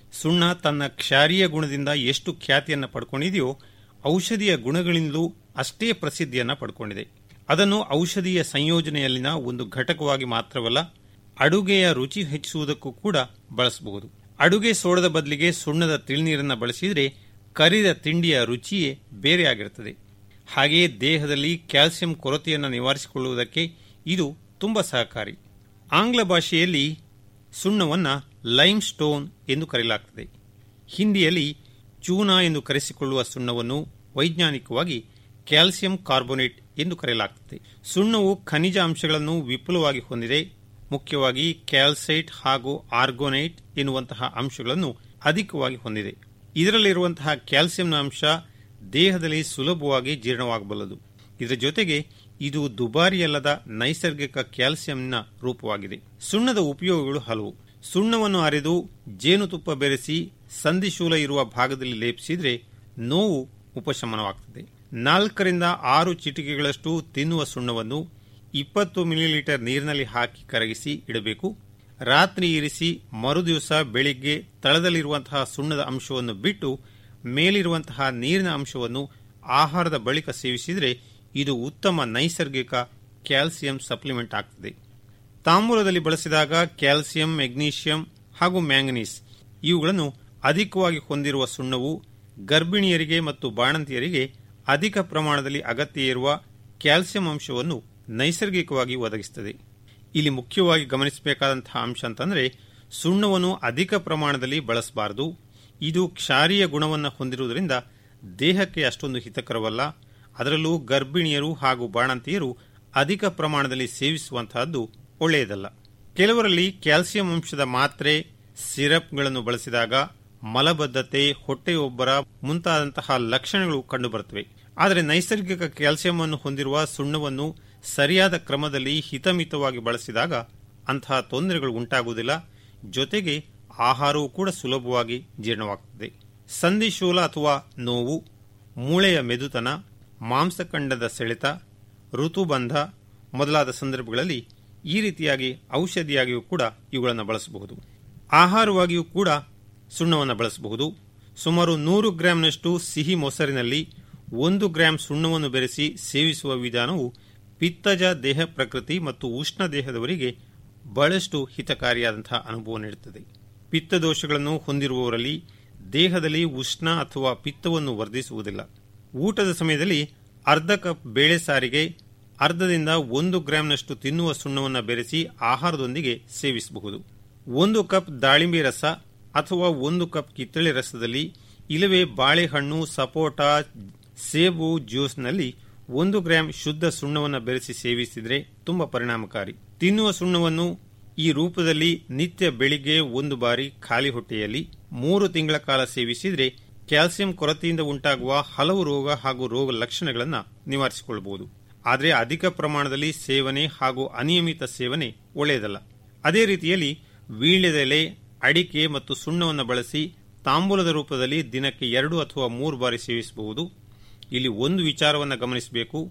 ಸುಣ್ಣ ತನ್ನ ಕ್ಷಾರೀಯ ಗುಣದಿಂದ ಎಷ್ಟು ಖ್ಯಾತಿಯನ್ನು ಪಡ್ಕೊಂಡಿದೆಯೋ ಔಷಧಿಯ ಗುಣಗಳಿಂದಲೂ ಅಷ್ಟೇ ಪ್ರಸಿದ್ಧಿಯನ್ನು ಪಡ್ಕೊಂಡಿದೆ ಅದನ್ನು ಔಷಧೀಯ ಸಂಯೋಜನೆಯಲ್ಲಿನ ಒಂದು ಘಟಕವಾಗಿ ಮಾತ್ರವಲ್ಲ ಅಡುಗೆಯ ರುಚಿ ಹೆಚ್ಚಿಸುವುದಕ್ಕೂ ಕೂಡ ಬಳಸಬಹುದು ಅಡುಗೆ ಸೋಡದ ಬದಲಿಗೆ ಸುಣ್ಣದ ತಿಳ್ನೀರನ್ನು ಬಳಸಿದರೆ ಕರಿದ ತಿಂಡಿಯ ರುಚಿಯೇ ಬೇರೆಯಾಗಿರುತ್ತದೆ ಹಾಗೆಯೇ ದೇಹದಲ್ಲಿ ಕ್ಯಾಲ್ಸಿಯಂ ಕೊರತೆಯನ್ನು ನಿವಾರಿಸಿಕೊಳ್ಳುವುದಕ್ಕೆ ಇದು ತುಂಬಾ ಸಹಕಾರಿ ಆಂಗ್ಲ ಭಾಷೆಯಲ್ಲಿ ಸುಣ್ಣವನ್ನು ಲೈಮ್ ಸ್ಟೋನ್ ಎಂದು ಕರೆಯಲಾಗುತ್ತದೆ ಹಿಂದಿಯಲ್ಲಿ ಚೂನಾ ಎಂದು ಕರೆಸಿಕೊಳ್ಳುವ ಸುಣ್ಣವನ್ನು ವೈಜ್ಞಾನಿಕವಾಗಿ ಕ್ಯಾಲ್ಸಿಯಂ ಕಾರ್ಬೋನೇಟ್ ಎಂದು ಕರೆಯಲಾಗುತ್ತದೆ ಸುಣ್ಣವು ಖನಿಜ ಅಂಶಗಳನ್ನು ವಿಪುಲವಾಗಿ ಹೊಂದಿದೆ ಮುಖ್ಯವಾಗಿ ಕ್ಯಾಲ್ಸೈಟ್ ಹಾಗೂ ಆರ್ಗೋನೈಟ್ ಎನ್ನುವಂತಹ ಅಂಶಗಳನ್ನು ಅಧಿಕವಾಗಿ ಹೊಂದಿದೆ ಇದರಲ್ಲಿರುವಂತಹ ಕ್ಯಾಲ್ಸಿಯಂನ ಅಂಶ ದೇಹದಲ್ಲಿ ಸುಲಭವಾಗಿ ಜೀರ್ಣವಾಗಬಲ್ಲದು ಇದರ ಜೊತೆಗೆ ಇದು ದುಬಾರಿಯಲ್ಲದ ನೈಸರ್ಗಿಕ ಕ್ಯಾಲ್ಸಿಯಂನ ರೂಪವಾಗಿದೆ ಸುಣ್ಣದ ಉಪಯೋಗಗಳು ಹಲವು ಸುಣ್ಣವನ್ನು ಅರೆದು ಜೇನುತುಪ್ಪ ಬೆರೆಸಿ ಸಂಧಿಶೂಲ ಇರುವ ಭಾಗದಲ್ಲಿ ಲೇಪಿಸಿದರೆ ನೋವು ಉಪಶಮನವಾಗುತ್ತದೆ ನಾಲ್ಕರಿಂದ ಆರು ಚಿಟಿಕೆಗಳಷ್ಟು ತಿನ್ನುವ ಸುಣ್ಣವನ್ನು ಇಪ್ಪತ್ತು ಮಿಲಿಲೀಟರ್ ನೀರಿನಲ್ಲಿ ಹಾಕಿ ಕರಗಿಸಿ ಇಡಬೇಕು ರಾತ್ರಿ ಇರಿಸಿ ಮರುದಿವಸ ಬೆಳಿಗ್ಗೆ ತಳದಲ್ಲಿರುವಂತಹ ಸುಣ್ಣದ ಅಂಶವನ್ನು ಬಿಟ್ಟು ಮೇಲಿರುವಂತಹ ನೀರಿನ ಅಂಶವನ್ನು ಆಹಾರದ ಬಳಿಕ ಸೇವಿಸಿದರೆ ಇದು ಉತ್ತಮ ನೈಸರ್ಗಿಕ ಕ್ಯಾಲ್ಸಿಯಂ ಸಪ್ಲಿಮೆಂಟ್ ಆಗ್ತದೆ ತಾಂಬೂಲದಲ್ಲಿ ಬಳಸಿದಾಗ ಕ್ಯಾಲ್ಸಿಯಂ ಮೆಗ್ನೀಷಿಯಂ ಹಾಗೂ ಮ್ಯಾಂಗನೀಸ್ ಇವುಗಳನ್ನು ಅಧಿಕವಾಗಿ ಹೊಂದಿರುವ ಸುಣ್ಣವು ಗರ್ಭಿಣಿಯರಿಗೆ ಮತ್ತು ಬಾಣಂತಿಯರಿಗೆ ಅಧಿಕ ಪ್ರಮಾಣದಲ್ಲಿ ಅಗತ್ಯ ಇರುವ ಕ್ಯಾಲ್ಸಿಯಂ ಅಂಶವನ್ನು ನೈಸರ್ಗಿಕವಾಗಿ ಒದಗಿಸುತ್ತದೆ ಇಲ್ಲಿ ಮುಖ್ಯವಾಗಿ ಗಮನಿಸಬೇಕಾದಂತಹ ಅಂಶ ಅಂತಂದ್ರೆ ಸುಣ್ಣವನ್ನು ಅಧಿಕ ಪ್ರಮಾಣದಲ್ಲಿ ಬಳಸಬಾರದು ಇದು ಕ್ಷಾರೀಯ ಗುಣವನ್ನು ಹೊಂದಿರುವುದರಿಂದ ದೇಹಕ್ಕೆ ಅಷ್ಟೊಂದು ಹಿತಕರವಲ್ಲ ಅದರಲ್ಲೂ ಗರ್ಭಿಣಿಯರು ಹಾಗೂ ಬಾಣಂತಿಯರು ಅಧಿಕ ಪ್ರಮಾಣದಲ್ಲಿ ಸೇವಿಸುವಂತಹದ್ದು ಒಳ್ಳೆಯದಲ್ಲ ಕೆಲವರಲ್ಲಿ ಕ್ಯಾಲ್ಸಿಯಂ ಅಂಶದ ಮಾತ್ರೆ ಸಿರಪ್ಗಳನ್ನು ಬಳಸಿದಾಗ ಮಲಬದ್ಧತೆ ಹೊಟ್ಟೆಯೊಬ್ಬರ ಮುಂತಾದಂತಹ ಲಕ್ಷಣಗಳು ಕಂಡುಬರುತ್ತವೆ ಆದರೆ ನೈಸರ್ಗಿಕ ಕ್ಯಾಲ್ಸಿಯಂ ಅನ್ನು ಹೊಂದಿರುವ ಸುಣ್ಣವನ್ನು ಸರಿಯಾದ ಕ್ರಮದಲ್ಲಿ ಹಿತಮಿತವಾಗಿ ಬಳಸಿದಾಗ ಅಂತಹ ತೊಂದರೆಗಳು ಉಂಟಾಗುವುದಿಲ್ಲ ಜೊತೆಗೆ ಆಹಾರವೂ ಕೂಡ ಸುಲಭವಾಗಿ ಜೀರ್ಣವಾಗುತ್ತದೆ ಸಂಧಿಶೂಲ ಅಥವಾ ನೋವು ಮೂಳೆಯ ಮೆದುತನ ಮಾಂಸಖಂಡದ ಸೆಳೆತ ಋತುಬಂಧ ಮೊದಲಾದ ಸಂದರ್ಭಗಳಲ್ಲಿ ಈ ರೀತಿಯಾಗಿ ಔಷಧಿಯಾಗಿಯೂ ಕೂಡ ಇವುಗಳನ್ನು ಬಳಸಬಹುದು ಆಹಾರವಾಗಿಯೂ ಕೂಡ ಸುಣ್ಣವನ್ನು ಬಳಸಬಹುದು ಸುಮಾರು ನೂರು ಗ್ರಾಂನಷ್ಟು ಸಿಹಿ ಮೊಸರಿನಲ್ಲಿ ಒಂದು ಗ್ರಾಂ ಸುಣ್ಣವನ್ನು ಬೆರೆಸಿ ಸೇವಿಸುವ ವಿಧಾನವು ಪಿತ್ತಜ ದೇಹ ಪ್ರಕೃತಿ ಮತ್ತು ಉಷ್ಣ ದೇಹದವರಿಗೆ ಬಹಳಷ್ಟು ಹಿತಕಾರಿಯಾದಂತಹ ಅನುಭವ ನೀಡುತ್ತದೆ ಪಿತ್ತದೋಷಗಳನ್ನು ಹೊಂದಿರುವವರಲ್ಲಿ ದೇಹದಲ್ಲಿ ಉಷ್ಣ ಅಥವಾ ಪಿತ್ತವನ್ನು ವರ್ಧಿಸುವುದಿಲ್ಲ ಊಟದ ಸಮಯದಲ್ಲಿ ಅರ್ಧ ಕಪ್ ಬೇಳೆ ಸಾರಿಗೆ ಅರ್ಧದಿಂದ ಒಂದು ಗ್ರಾಂನಷ್ಟು ತಿನ್ನುವ ಸುಣ್ಣವನ್ನು ಬೆರೆಸಿ ಆಹಾರದೊಂದಿಗೆ ಸೇವಿಸಬಹುದು ಒಂದು ಕಪ್ ದಾಳಿಂಬೆ ರಸ ಅಥವಾ ಒಂದು ಕಪ್ ಕಿತ್ತಳೆ ರಸದಲ್ಲಿ ಇಲ್ಲವೇ ಬಾಳೆಹಣ್ಣು ಸಪೋಟ ಸೇಬು ಜ್ಯೂಸ್ನಲ್ಲಿ ಒಂದು ಗ್ರಾಂ ಶುದ್ಧ ಸುಣ್ಣವನ್ನು ಬೆರೆಸಿ ಸೇವಿಸಿದರೆ ತುಂಬಾ ಪರಿಣಾಮಕಾರಿ ತಿನ್ನುವ ಸುಣ್ಣವನ್ನು ಈ ರೂಪದಲ್ಲಿ ನಿತ್ಯ ಬೆಳಿಗ್ಗೆ ಒಂದು ಬಾರಿ ಖಾಲಿ ಹೊಟ್ಟೆಯಲ್ಲಿ ಮೂರು ತಿಂಗಳ ಕಾಲ ಸೇವಿಸಿದರೆ ಕ್ಯಾಲ್ಸಿಯಂ ಕೊರತೆಯಿಂದ ಉಂಟಾಗುವ ಹಲವು ರೋಗ ಹಾಗೂ ರೋಗ ಲಕ್ಷಣಗಳನ್ನು ನಿವಾರಿಸಿಕೊಳ್ಳಬಹುದು ಆದರೆ ಅಧಿಕ ಪ್ರಮಾಣದಲ್ಲಿ ಸೇವನೆ ಹಾಗೂ ಅನಿಯಮಿತ ಸೇವನೆ ಒಳ್ಳೆಯದಲ್ಲ ಅದೇ ರೀತಿಯಲ್ಲಿ ವೀಳ್ಯದೆಲೆ ಅಡಿಕೆ ಮತ್ತು ಸುಣ್ಣವನ್ನು ಬಳಸಿ ತಾಂಬೂಲದ ರೂಪದಲ್ಲಿ ದಿನಕ್ಕೆ ಎರಡು ಅಥವಾ ಮೂರು ಬಾರಿ ಸೇವಿಸಬಹುದು ಇಲ್ಲಿ ಒಂದು ವಿಚಾರವನ್ನು ಗಮನಿಸಬೇಕು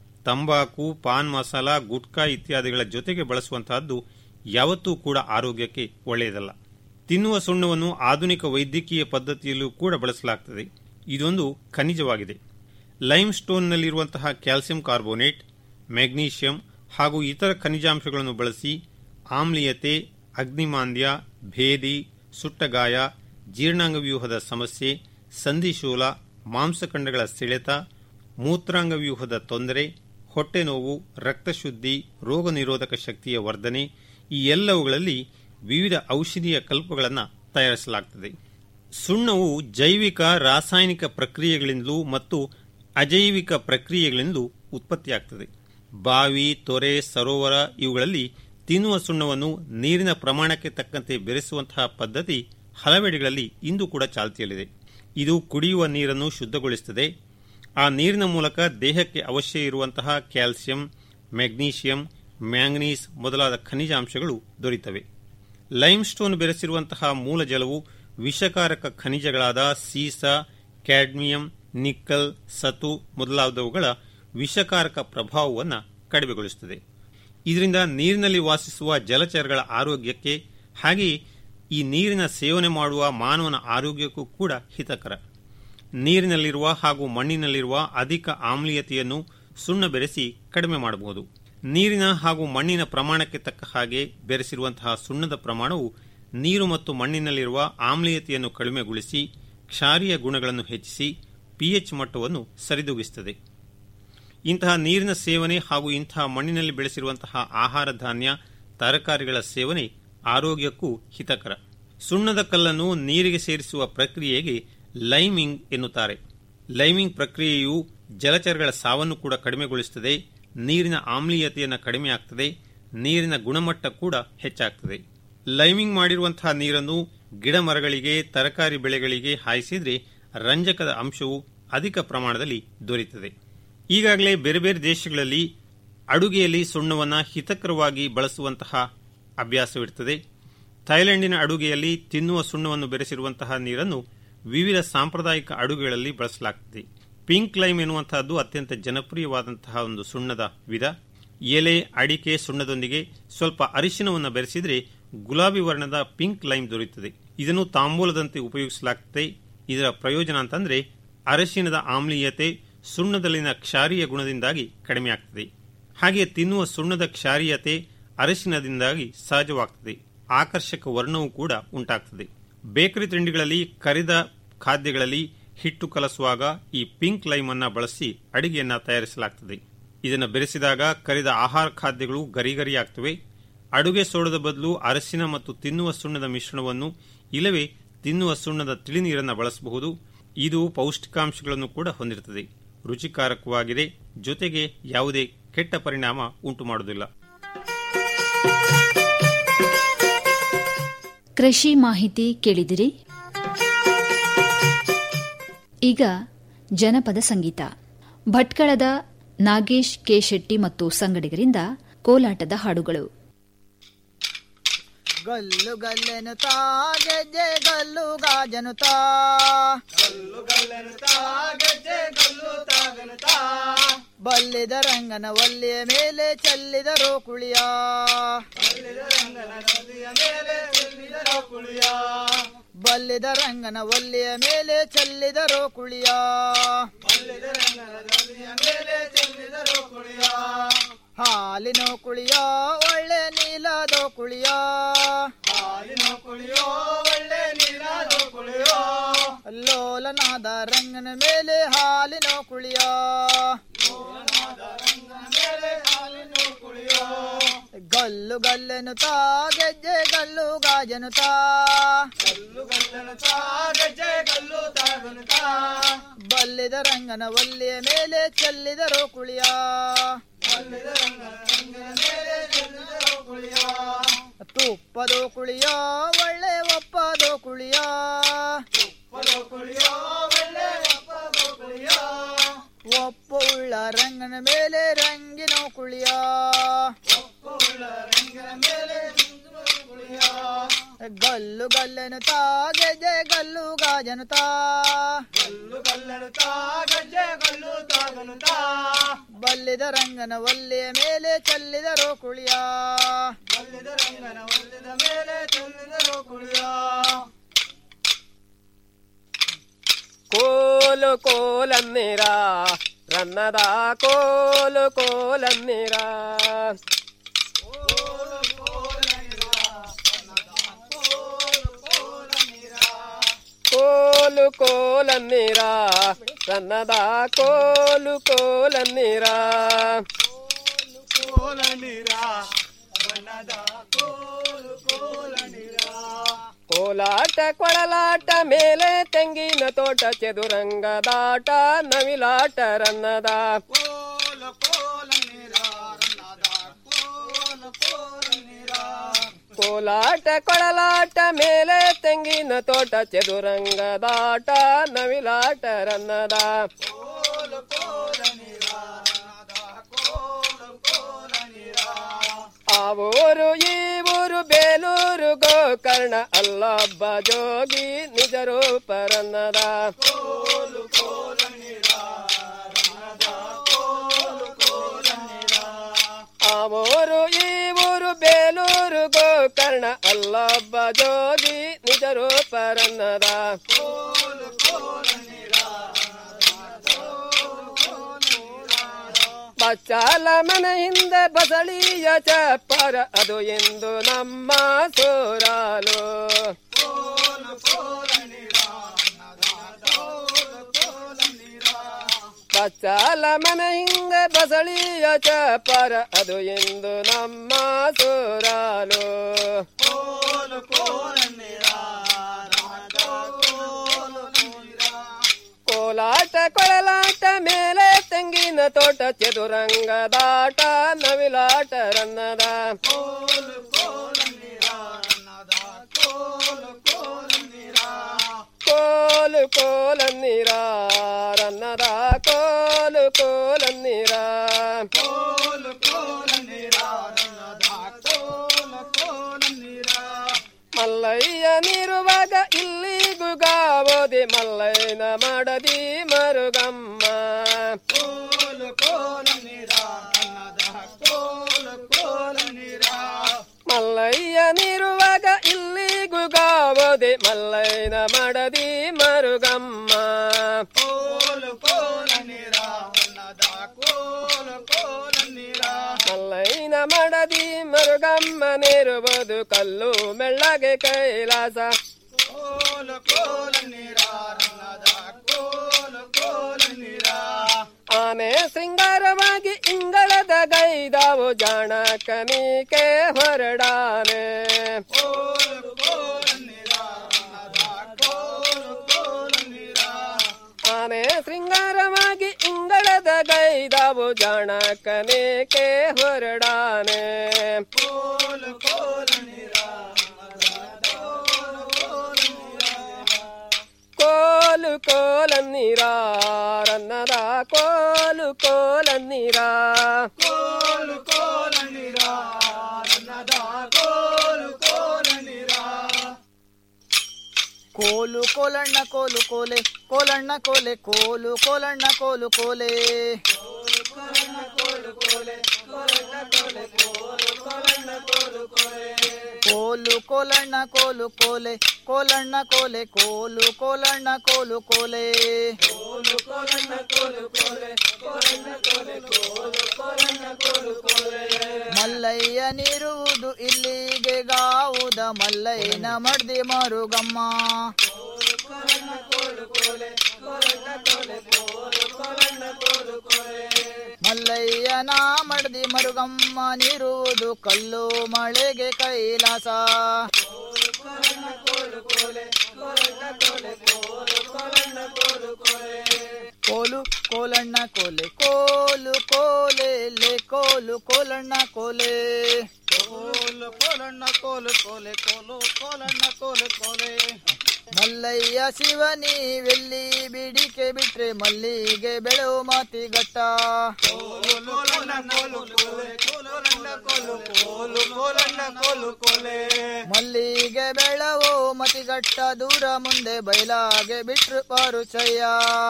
ತಂಬಾಕು ಪಾನ್ ಮಸಾಲ ಗುಟ್ಕಾ ಇತ್ಯಾದಿಗಳ ಜೊತೆಗೆ ಬಳಸುವಂತಹದ್ದು ಯಾವತ್ತೂ ಕೂಡ ಆರೋಗ್ಯಕ್ಕೆ ಒಳ್ಳೆಯದಲ್ಲ ತಿನ್ನುವ ಸುಣ್ಣವನ್ನು ಆಧುನಿಕ ವೈದ್ಯಕೀಯ ಪದ್ಧತಿಯಲ್ಲೂ ಕೂಡ ಬಳಸಲಾಗುತ್ತದೆ ಇದೊಂದು ಖನಿಜವಾಗಿದೆ ಲೈಮ್ ಸ್ಟೋನ್ನಲ್ಲಿರುವಂತಹ ಕ್ಯಾಲ್ಸಿಯಂ ಕಾರ್ಬೋನೇಟ್ ಮೆಗ್ನೀಷಿಯಂ ಹಾಗೂ ಇತರ ಖನಿಜಾಂಶಗಳನ್ನು ಬಳಸಿ ಆಮ್ಲೀಯತೆ ಅಗ್ನಿಮಾಂದ್ಯ ಭೇದಿ ಸುಟ್ಟಗಾಯ ಜೀರ್ಣಾಂಗ ವ್ಯೂಹದ ಸಮಸ್ಯೆ ಸಂಧಿಶೂಲ ಮಾಂಸಖಂಡಗಳ ಸೆಳೆತ ಮೂತ್ರಾಂಗ ವ್ಯೂಹದ ತೊಂದರೆ ಹೊಟ್ಟೆ ನೋವು ರಕ್ತಶುದ್ಧಿ ರೋಗ ನಿರೋಧಕ ಶಕ್ತಿಯ ವರ್ಧನೆ ಈ ಎಲ್ಲವುಗಳಲ್ಲಿ ವಿವಿಧ ಔಷಧೀಯ ಕಲ್ಪಗಳನ್ನು ತಯಾರಿಸಲಾಗುತ್ತದೆ ಸುಣ್ಣವು ಜೈವಿಕ ರಾಸಾಯನಿಕ ಪ್ರಕ್ರಿಯೆಗಳಿಂದಲೂ ಮತ್ತು ಅಜೈವಿಕ ಪ್ರಕ್ರಿಯೆಗಳಿಂದಲೂ ಉತ್ಪತ್ತಿಯಾಗುತ್ತದೆ ಬಾವಿ ತೊರೆ ಸರೋವರ ಇವುಗಳಲ್ಲಿ ತಿನ್ನುವ ಸುಣ್ಣವನ್ನು ನೀರಿನ ಪ್ರಮಾಣಕ್ಕೆ ತಕ್ಕಂತೆ ಬೆರೆಸುವಂತಹ ಪದ್ಧತಿ ಹಲವೆಡೆಗಳಲ್ಲಿ ಇಂದು ಕೂಡ ಚಾಲ್ತಿಯಲ್ಲಿದೆ ಇದು ಕುಡಿಯುವ ನೀರನ್ನು ಶುದ್ಧಗೊಳಿಸುತ್ತದೆ ಆ ನೀರಿನ ಮೂಲಕ ದೇಹಕ್ಕೆ ಅವಶ್ಯ ಇರುವಂತಹ ಕ್ಯಾಲ್ಸಿಯಂ ಮೆಗ್ನೀಷಿಯಂ ಮ್ಯಾಂಗನೀಸ್ ಮೊದಲಾದ ಖನಿಜಾಂಶಗಳು ದೊರೆಯುತ್ತವೆ ಲೈಮ್ ಸ್ಟೋನ್ ಬೆರೆಸಿರುವಂತಹ ಮೂಲ ಜಲವು ವಿಷಕಾರಕ ಖನಿಜಗಳಾದ ಸೀಸ ಕ್ಯಾಡ್ಮಿಯಂ ನಿಕ್ಕಲ್ ಸತು ಮೊದಲಾದವುಗಳ ವಿಷಕಾರಕ ಪ್ರಭಾವವನ್ನು ಕಡಿಮೆಗೊಳಿಸುತ್ತದೆ ಇದರಿಂದ ನೀರಿನಲ್ಲಿ ವಾಸಿಸುವ ಜಲಚರಗಳ ಆರೋಗ್ಯಕ್ಕೆ ಹಾಗೆಯೇ ಈ ನೀರಿನ ಸೇವನೆ ಮಾಡುವ ಮಾನವನ ಆರೋಗ್ಯಕ್ಕೂ ಕೂಡ ಹಿತಕರ ನೀರಿನಲ್ಲಿರುವ ಹಾಗೂ ಮಣ್ಣಿನಲ್ಲಿರುವ ಅಧಿಕ ಆಮ್ಲೀಯತೆಯನ್ನು ಸುಣ್ಣ ಬೆರೆಸಿ ಕಡಿಮೆ ಮಾಡಬಹುದು ನೀರಿನ ಹಾಗೂ ಮಣ್ಣಿನ ಪ್ರಮಾಣಕ್ಕೆ ತಕ್ಕ ಹಾಗೆ ಬೆರೆಸಿರುವಂತಹ ಸುಣ್ಣದ ಪ್ರಮಾಣವು ನೀರು ಮತ್ತು ಮಣ್ಣಿನಲ್ಲಿರುವ ಆಮ್ಲೀಯತೆಯನ್ನು ಕಡಿಮೆಗೊಳಿಸಿ ಕ್ಷಾರೀಯ ಗುಣಗಳನ್ನು ಹೆಚ್ಚಿಸಿ ಪಿಎಚ್ ಮಟ್ಟವನ್ನು ಸರಿದೂಗಿಸುತ್ತದೆ ಇಂತಹ ನೀರಿನ ಸೇವನೆ ಹಾಗೂ ಇಂತಹ ಮಣ್ಣಿನಲ್ಲಿ ಬೆಳೆಸಿರುವಂತಹ ಆಹಾರ ಧಾನ್ಯ ತರಕಾರಿಗಳ ಸೇವನೆ ಆರೋಗ್ಯಕ್ಕೂ ಹಿತಕರ ಸುಣ್ಣದ ಕಲ್ಲನ್ನು ನೀರಿಗೆ ಸೇರಿಸುವ ಪ್ರಕ್ರಿಯೆಗೆ ಲೈಮಿಂಗ್ ಎನ್ನುತ್ತಾರೆ ಲೈಮಿಂಗ್ ಪ್ರಕ್ರಿಯೆಯು ಜಲಚರಗಳ ಸಾವನ್ನು ಕೂಡ ಕಡಿಮೆಗೊಳಿಸುತ್ತದೆ ನೀರಿನ ಆಮ್ಲೀಯತೆಯನ್ನು ಕಡಿಮೆ ಆಗ್ತದೆ ನೀರಿನ ಗುಣಮಟ್ಟ ಕೂಡ ಹೆಚ್ಚಾಗ್ತದೆ ಲೈಮಿಂಗ್ ಮಾಡಿರುವಂತಹ ನೀರನ್ನು ಗಿಡ ಮರಗಳಿಗೆ ತರಕಾರಿ ಬೆಳೆಗಳಿಗೆ ಹಾಯಿಸಿದ್ರೆ ರಂಜಕದ ಅಂಶವು ಅಧಿಕ ಪ್ರಮಾಣದಲ್ಲಿ ದೊರೆಯುತ್ತದೆ ಈಗಾಗಲೇ ಬೇರೆ ಬೇರೆ ದೇಶಗಳಲ್ಲಿ ಅಡುಗೆಯಲ್ಲಿ ಸುಣ್ಣವನ್ನು ಹಿತಕರವಾಗಿ ಬಳಸುವಂತಹ ಅಭ್ಯಾಸವಿರುತ್ತದೆ ಥೈಲ್ಯಾಂಡಿನ ಅಡುಗೆಯಲ್ಲಿ ತಿನ್ನುವ ಸುಣ್ಣವನ್ನು ಬೆರೆಸಿರುವಂತಹ ನೀರನ್ನು ವಿವಿಧ ಸಾಂಪ್ರದಾಯಿಕ ಅಡುಗೆಗಳಲ್ಲಿ ಬಳಸಲಾಗುತ್ತದೆ ಪಿಂಕ್ ಲೈಮ್ ಎನ್ನುವಂತಹದ್ದು ಅತ್ಯಂತ ಜನಪ್ರಿಯವಾದಂತಹ ಒಂದು ಸುಣ್ಣದ ವಿಧ ಎಲೆ ಅಡಿಕೆ ಸುಣ್ಣದೊಂದಿಗೆ ಸ್ವಲ್ಪ ಅರಿಶಿನವನ್ನು ಬೆರೆಸಿದರೆ ಗುಲಾಬಿ ವರ್ಣದ ಪಿಂಕ್ ಲೈಮ್ ದೊರೆಯುತ್ತದೆ ಇದನ್ನು ತಾಂಬೂಲದಂತೆ ಉಪಯೋಗಿಸಲಾಗುತ್ತದೆ ಇದರ ಪ್ರಯೋಜನ ಅಂತಂದ್ರೆ ಅರಶಿನದ ಆಮ್ಲೀಯತೆ ಸುಣ್ಣದಲ್ಲಿನ ಕ್ಷಾರೀಯ ಗುಣದಿಂದಾಗಿ ಕಡಿಮೆಯಾಗ್ತದೆ ಹಾಗೆ ತಿನ್ನುವ ಸುಣ್ಣದ ಕ್ಷಾರೀಯತೆ ಅರಶಿನದಿಂದಾಗಿ ಸಹಜವಾಗ್ತದೆ ಆಕರ್ಷಕ ವರ್ಣವೂ ಕೂಡ ಉಂಟಾಗ್ತದೆ ಬೇಕರಿ ತಿಂಡಿಗಳಲ್ಲಿ ಕರಿದ ಖಾದ್ಯಗಳಲ್ಲಿ ಹಿಟ್ಟು ಕಲಸುವಾಗ ಈ ಪಿಂಕ್ ಲೈಮ್ ಅನ್ನ ಬಳಸಿ ಅಡಿಗೆಯನ್ನ ತಯಾರಿಸಲಾಗುತ್ತದೆ ಇದನ್ನು ಬೆರೆಸಿದಾಗ ಕರಿದ ಆಹಾರ ಖಾದ್ಯಗಳು ಗರಿಗರಿಯಾಗ್ತವೆ ಅಡುಗೆ ಸೋಡದ ಬದಲು ಅರಸಿನ ಮತ್ತು ತಿನ್ನುವ ಸುಣ್ಣದ ಮಿಶ್ರಣವನ್ನು ಇಲ್ಲವೇ ತಿನ್ನುವ ಸುಣ್ಣದ ತಿಳಿನೀರನ್ನು ಬಳಸಬಹುದು ಇದು ಪೌಷ್ಟಿಕಾಂಶಗಳನ್ನು ಕೂಡ ಹೊಂದಿರುತ್ತದೆ ರುಚಿಕಾರಕವಾಗಿದೆ ಜೊತೆಗೆ ಯಾವುದೇ ಕೆಟ್ಟ ಪರಿಣಾಮ ಉಂಟು ಮಾಡುವುದಿಲ್ಲ ಕೃಷಿ ಮಾಹಿತಿ ಕೇಳಿದಿರಿ ಈಗ ಜನಪದ ಸಂಗೀತ ಭಟ್ಕಳದ ನಾಗೇಶ್ ಕೆ ಶೆಟ್ಟಿ ಮತ್ತು ಸಂಗಡಿಗರಿಂದ ಕೋಲಾಟದ ಹಾಡುಗಳು ಗಲ್ಲು ಗಲ್ಲೆನುತಾ ಗೆಜ್ಜೆ ಗಲ್ಲು ಗಾಜನುತಾ ಗಲ್ಲು ಗಲ್ಲೆನುತಾ ಗೆಜ್ಜೆ ಗಲ್ಲು ತಾಗನುತಾ ಬಲ್ಲಿದ ರಂಗನ ಒಲ್ಲಿಯ ಮೇಲೆ ಚೆಲ್ಲಿದರು ಕುಳಿಯ ಬಲ್ಲಿದ ರಂಗನ ಒಲ್ಲಿಯ ಮೇಲೆ ಚೆಲ್ಲಿದರು ಕುಳಿಯ ಬಲ್ಲಿದ ರಂಗನ ಒಲ್ಲಿಯ ಮೇಲೆ ಚೆಲ್ಲಿದರು ಕುಳಿಯ ಬಲ್ಲಿದ ರಂಗನ ಒಲ್ಲಿಯ ಮೇಲೆ ಚೆಲ್ಲಿದರು ಕುಳಿಯ ಹಾಲಿನ ಕುಳಿಯ ಒಳ್ಳೆ ನೀಲದ ಕುಳಿಯ ಹಾಲಿನ ಕುಳಿಯೋ ಒಳ್ಳೆ ನೀಲದ ಕುಳಿಯೋ ಲೋಲನಾದ ರಂಗನ ಮೇಲೆ ಹಾಲಿನ ಕುಳಿಯ ಗಲ್ಲು ಗಲ್ಲೆನು ತಾ ಗೆಜ್ಜೆ ಗಲ್ಲು ಗಾಜನು ತಾ ಗಲ್ಲು ಗಲ್ಲೆನು ತಾ ಗೆಜ್ಜೆ ಗಲ್ಲು ತಾಗನು ತಾ ಬಲ್ಲಿದ ರಂಗನ ಒಲ್ಲಿಯ ಮೇಲೆ ಚೆಲ್ಲಿದರು ಕುಳಿಯ ಬಲ್ಲಿದ ರಂಗನ ಮೇಲೆ ಚೆಲ್ಲಿದರು ಕುಳಿಯ ತುಪ್ಪದು ಕುಳಿಯ ಒಳ್ಳೆ ಒಪ್ಪದು ಕುಳಿಯ ತುಪ್ಪದು ಕುಳಿಯ ಒಳ್ಳೆ ಒಪ್ಪದು ಕುಳಿಯ ಒಪ್ಪು ಉಳ್ಳ ರಂಗನ ಮೇಲೆ ರಂಗಿನ ಕುಳಿಯ ಒಪ್ಪು ಉಳ್ಳ ರಂಗನ ಮೇಲೆ ಗಲ್ಲು ಗಲ್ಲೆನು ತಾ ಗೆಜ್ಜೆ ಗಲ್ಲು ಗಾಜನು ತಾ ಗಲ್ಲು ಗಲ್ಲೆನು ತಾ ಗೆಜ್ಜೆ ಗಲ್ಲು ತಾಗನು ತಾ ಬಲ್ಲಿದ ರಂಗನ ಒಲ್ಲಿಯ ಮೇಲೆ ಚೆಲ್ಲಿದರು ಕುಳಿಯ ಬಲ್ಲಿದ ರಂಗನ ಒಲ್ಲಿದ ಮೇಲೆ ಚೆಲ್ಲಿದರು ಕುಳಿಯ ಕೋಲು ಕೋಲನ್ನಿರ ರನ್ನದ ಕೋಲು ಕೋಲನ್ನಿರ ಕೋಲು ಕೋಲನ್ನಿರ ರನ್ನದ ಕೋಲು ಕೋಲನ್ನಿರ ಕೋಲಾಟ ಕೊಳಲಾಟ ಮೇಲೆ ತೆಂಗಿನ ತೋಟ ಚದುರಂಗದಾಟ ನವಿಲಾಟ ರನ್ನದ ಕೋಲಾಟ ಕೊಳಲಾಟ ಮೇಲೆ ತೆಂಗಿನ ತೋಟ ಚದುರಂಗದಾಟ ನವಿಲಾಟ ರನ್ನದ ಆ ಊರು ಈ ಊರು ಬೇಲೂರು ಗೋಕರ್ಣ ಅಲ್ಲೊಬ್ಬ ಜೋಗಿ ನಿಜ ರೂಪ ರನ್ನದ ಆ ಊರು ಈ ಊರು ಬೇಲೂರು ಗೋ ಗೋಕರ್ಣ ಅಲ್ಲೊಬ್ಬ ಜೋಗಿ ನಿಜ ರೂಪರನ್ನದ ಬಚ್ಚಾಲ ಮನ ಹಿಂದೆ ಬಸಳಿಯ ಚಪ್ಪರ ಅದು ಎಂದು ನಮ್ಮ ಸೋರಾಲು ಬಚ್ಚಾಲ ಮನ ಹಿಂದೆ ಬಸಳಿಯ ಚಪ್ಪರ ಅದು ಎಂದು ನಮ್ಮ ಸೋರಾಲು ಕೋಲಾಟ ಕೊಳಲಾಟ ಮೇಲೆ ತೆಂಗಿನ ತೋಟ ಚದುರಂಗದಾಟ ನವಿಲಾಟ ರನ್ನದ ಕೋಲು ಕೋಲನ್ನೀರ ರನ್ನದ ಕೋಲು ಕೋಲನ್ನೀರ ಮಲ್ಲಯ್ಯ ನೀರುವಾಗ ಇಲ್ಲಿಗೂ ಗಾವೋದಿ ಮಲ್ಲಯ್ಯನ ಮಾಡದಿ ಮರುಗಮ್ಮ ಮಲ್ಲಯ್ಯ ನೀರುವಾಗ ಇಲ್ಲಿಗೂ ಗಾವೋದಿ ಮಲ್ಲಯ್ಯನ ಮಾಡದಿ ಮರುಗಮ್ಮ ಮಲ್ಲಯ್ಯನ ಮಾಡದಿ ಮರುಗಮ್ಮನಿರುವುದು ಕಲ್ಲು ಮೆಳ್ಳಗೆ ಕೈಲಾಸ ಆನೆ ಶೃಂಗಾರವಾಗಿ ಇಂಗಳದ ಗೈದಾವು ಜಾಣಕನಿಕೆ ಹೊರಡಾನೆ ಆನೆ ಶೃಂಗಾರವಾಗಿ ಇಂಗಳದ ಗೈದಾವು ಜಾಣಕನಿಕೆ ಹೊರಡಾನೆ ಕೋಲು ಕೋಲನ್ನೀರ ರನ್ನದ ಕೋಲು ಕೋಲನ್ನೀರ ಕೋಲು ಕೋಲನ್ನೀರ ರನ್ನದ ಕೋಲು ಕೋಲನ್ನೀರ ಕೋಲು ಕೋಲಣ್ಣ ಕೋಲು ಕೋಲೆ ಕೋಲಣ್ಣ ಕೋಲೆ ಕೋಲು ಕೋಲಣ್ಣ ಕೋಲು ಕೋಲೆ ಕೋಲು ಕೋಲಣ್ಣ ಕೋಲು ಕೋಲೆ ಕೋಲಣ್ಣ ಕೋಲೆ ಕೋಲು ಕೋಲಣ್ಣ ಕೋಲು ಕೋಲೆ ಮಲ್ಲಯ್ಯ ನೀರುವುದು ಇಲ್ಲಿಗೆ ಗಾವುದ ಮಲ್ಲಯ್ಯನ ಮಡ್ದಿ ಮರುಗಮ್ಮ ಮಲ್ಲಯ್ಯನ ಮಡ್ದಿ ಮರುಗಮ್ಮ ನೀರುವುದು ಕಲ್ಲು ಮಳೆಗೆ ಕೈಲಾಸ ಕೋಲು ಕೋಲಣ್ಣ ಕೋಲೆ ಕೋಲು ಕೋಲೆ ಲೆ ಕೋಲು ಕೋಲಣ್ಣ ಕೋಲೆ ಕೋಲು ಕೋಲಣ್ಣ ಕೋಲು ಕೋಲೆ ಕೋಲು ಕೋಲಣ್ಣ ಕೋಲು ಕೋಲೆ ಮಲ್ಲಯ್ಯ ಶಿವನಿ ಬೆಲ್ಲಿ ಬಿಡಿಕೆ ಬಿಟ್ರೆ ಮಲ್ಲಿಗೆ ಬೆಳೆವು ಮಾತಿಗಟ್ಟ ಮಲ್ಲಿಗೆ ಬೆಳವು ಮತಿಗಟ್ಟ ದೂರ ಮುಂದೆ ಬಯಲಾಗೆ ಬಿಟ್ರು ಪಾರುಚಯ್ಯ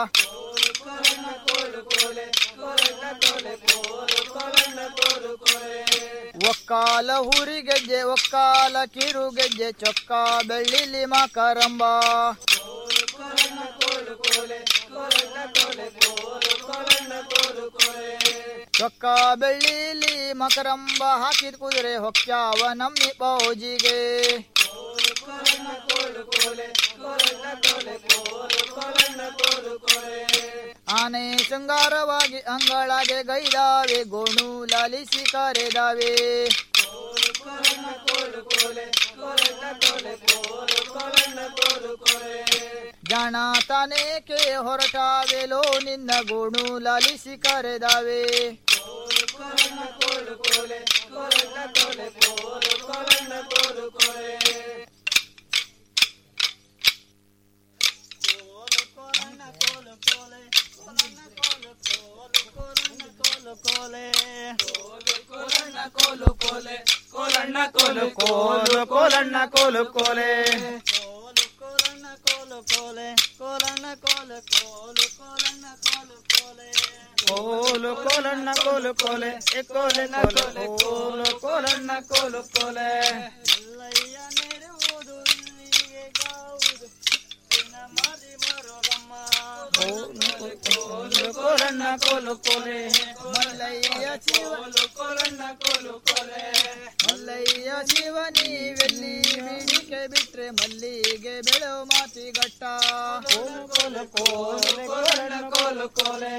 ಒಕ್ಕಾಲ ಹುರಿ ಗೆಜ್ಜೆ ಒಕ್ಕಾಲ ಕಿರು ಗೆಜ್ಜೆ ಚೊಕ್ಕ ಬೆಳ್ಳಿಲಿ ಮಕರಂಬ ಚೊಕ್ಕ ಬೆಳ್ಳಿಲಿ ಮಕರಂಬ ಹಾಕಿದ ಕುದುರೆ ಹೊಕ್ಕ್ಯಾವ ನಮ್ಮಿ ಪೌಜಿಗೆ ಆನೆ ಶೃಂಗಾರವಾಗಿ ಅಂಗಳಾಗೆ ಗೈದಾವೆ ಗೋಣು ಲಾಲಿಸಿ ಕರೆದಾವೆ ಜಾಣ ತಾನೇಕೆ ಹೊರಟಾವೆಲೋ ನಿನ್ನ ಗೋಣು ಲಾಲಿಸಿ ಕರೆದಾವೆ ಕೋಲಣ್ಣ ಕೋಲು ಕೋಲು ಕೋಲಣ್ಣ ಕೋಲು ಕೋಲೆ ಕೋಲು ಕೋಲಣ್ಣ ಕೋಲು ಕೋಲೆ ಎ ಕೋಲೆ ಕೋಲು ಕೋಲು ಕೋಲಣ್ಣ ಕೋಲು ಕೋಲೆ ಕೋಲು ಕೋಲಣ್ಣ ಕೋಲು ಕೋಲೆ ಮಲ್ಲಯ್ಯ ಶಿವ ಕೋಲಣ್ಣ ಕೋಲು ಕೋಲೆ ಮಲ್ಲಯ್ಯ ಶಿವನಿ ಬೆಳ್ಳಿ ಬಿಡಿಕೆ ಬಿಟ್ರೆ ಮಲ್ಲಿಗೆ ಬೆಳೆವು ಮಾತಿಗಟ್ಟ ಕೋಲು ಕೋಲು ಕೋಲಣ್ಣ ಕೋಲು ಕೋಲೆ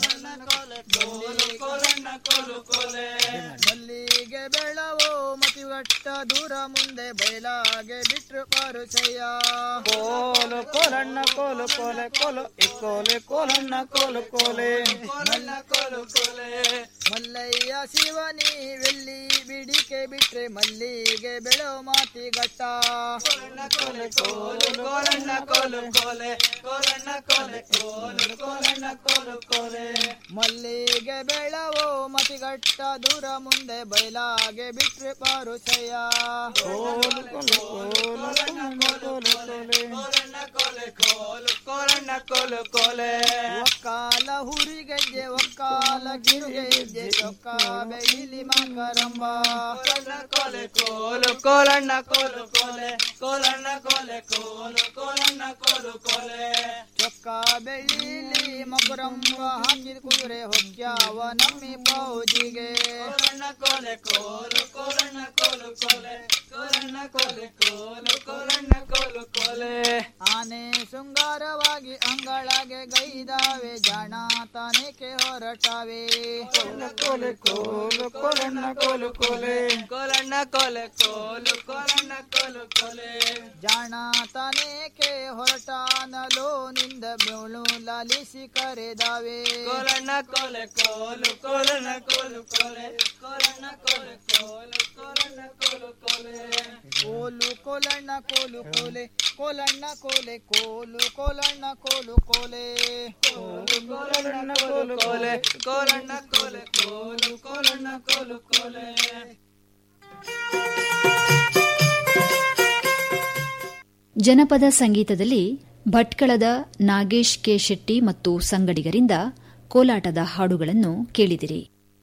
ಕೋಲಣ್ಣ ಕೋಲು ಕೋಲೆ ಮಲ್ಲಿಗೆ ಬೆಳವು ಮತಿಗಟ್ಟ ದೂರ ಮುಂದೆ ಬಯಲಾಗೆ ಬಿಟ್ರು ಪಾರುಚಯ್ಯ ಕೋಲು ಕೋಲಣ್ಣ ಕೋಲು ಕೋಲೆ ಕೋಲು ಈ ಕೋಲೆ ಕೋಲಣ್ಣ ಕೋಲು ಕೋಲೆ ಮಲ್ಲ ಕೋಲು ಕೋಲೆ ಮಲ್ಲಯ್ಯ ಶಿವನಿ ಬೆಳ್ಳಿ ಬಿಡಿಕೆ ಬಿಟ್ರೆ ಮಲ್ಲಿಗೆ ಬೆಳೆವು ಮಾತಿಗಟ್ಟ ಕೋಲೆ ಕೋಲು ಕೋಲಣ್ಣ ಕೋಲು ಕೋಲೆ ಕೋಲಣ್ಣ ಕೋಲೆ ಕೋಲು ಕೋಲಣ್ಣ ಕೋಲು ಕೋಲೆ ಮಲ್ಲಿಗೆ ಬೆಳವು ಮತಿಗಟ್ಟ ದೂರ ಮುಂದೆ ಬಯಲಾಗೆ ಬಿಟ್ರೆ ಪಾರುಚಯ್ಯ ಕೋಲು ಕೋಲು ಕೋಲಣ್ಣ ಕೋಲು ಕೋಲೆ ಕೋಲಣ್ಣ ಕೋಲೆ ಕೋಲು ಕೋಲಣ್ಣ ಕೋಲು ಕೋಲೆ ಒಕ್ಕಾಲ ಹುರಿಗೆಜ್ಜೆ ಒಕ್ಕಾಲ ಕಿರುಗೆಜ್ಜೆ ಚೊಕ್ಕ ಬೆಳಿಲಿ ಮಕರಂಬ ಕೋಲೆ ಕೋಲು ಕೋಲಣ್ಣ ಕೋಲು ಕೋಲೆ ಕೋಲಣ್ಣ ಕೋಲೆ ಕೋಲು ಕೋಲಣ್ಣ ಕೋಲು ಕೋಲೆ ಚೊಕ್ಕ ಬೆಳಿಲಿ ಮಕರಂಬ ಹಾಕಿದ ಕುದುರೆ ಹೊಕ್ಕ್ಯಾವ ನಮ್ಮಿ ಬೌಜಿಗೆ ಕೋಲಣ್ಣ ಕೋಲೆ ಕೋಲು ಕೋಲಣ್ಣ ಕೋಲು ಕೋಲೆ ಕೋಲಣ್ಣ ಕೋಲೆ ಕೋಲು ಕೋಲಣ್ಣ ಕೋಲು ಕೋಲೆ ಆನೆ ಶೃಂಗಾರವಾಗಿ ಅಂಗಳಗೆ ಗೈದಾವೆ ಜಾಣ ತಾನೇಕೆ ಹೊರಟಾವೆ ಕೋಲೆ ಕೋಲು ಕೋಲಣ್ಣ ಕೋಲು ಕೋಲೆ ಕೋಲಣ್ಣ ಕೋಲೆ ಕೋಲು ಕೋಲಣ್ಣ ಕೋಲು ಕೋಲೆ ಜಾಣ ತಾನೇಕೆ ಹೊರಟಾನಲೋ ನಿಂದ ಬೆಳು ಲಾಲಿಸಿ ಕರೆದಾವೆ ಕೋಲಣ್ಣ ಕೋಲೆ ಕೋಲು ಕೋಲಣ್ಣ ಕೋಲು ಕೋಲೆ ಕೋಲಣ್ಣ ಕೋಲೆ ಕೋಲು ಕೋಲಣ್ಣ ಕೋಲು ಕೋಲೆ ಕೋಲು ಕೋಲಣ್ಣ ಕೋಲು ಕೋಲೆ ಕೋಲಣ್ಣ ಕೋಲೆ ಕೋಲು ಕೋಲಣ್ಣ ಕೋಲು ಕೋಲೆ ಕೋಲಣ್ಣ ಕೋಲು ಕೋಲೆ ಕೋಲಣ್ಣ ಕೋಲೆ ಕೋಲು ಕೋಲಣ್ಣ ಕೋಲು ಕೋಲೆ ಜನಪದ ಸಂಗೀತದಲ್ಲಿ ಭಟ್ಕಳದ ನಾಗೇಶ್ ಕೆ ಶೆಟ್ಟಿ ಮತ್ತು ಸಂಗಡಿಗರಿಂದ ಕೋಲಾಟದ ಹಾಡುಗಳನ್ನು ಕೇಳಿದಿರಿ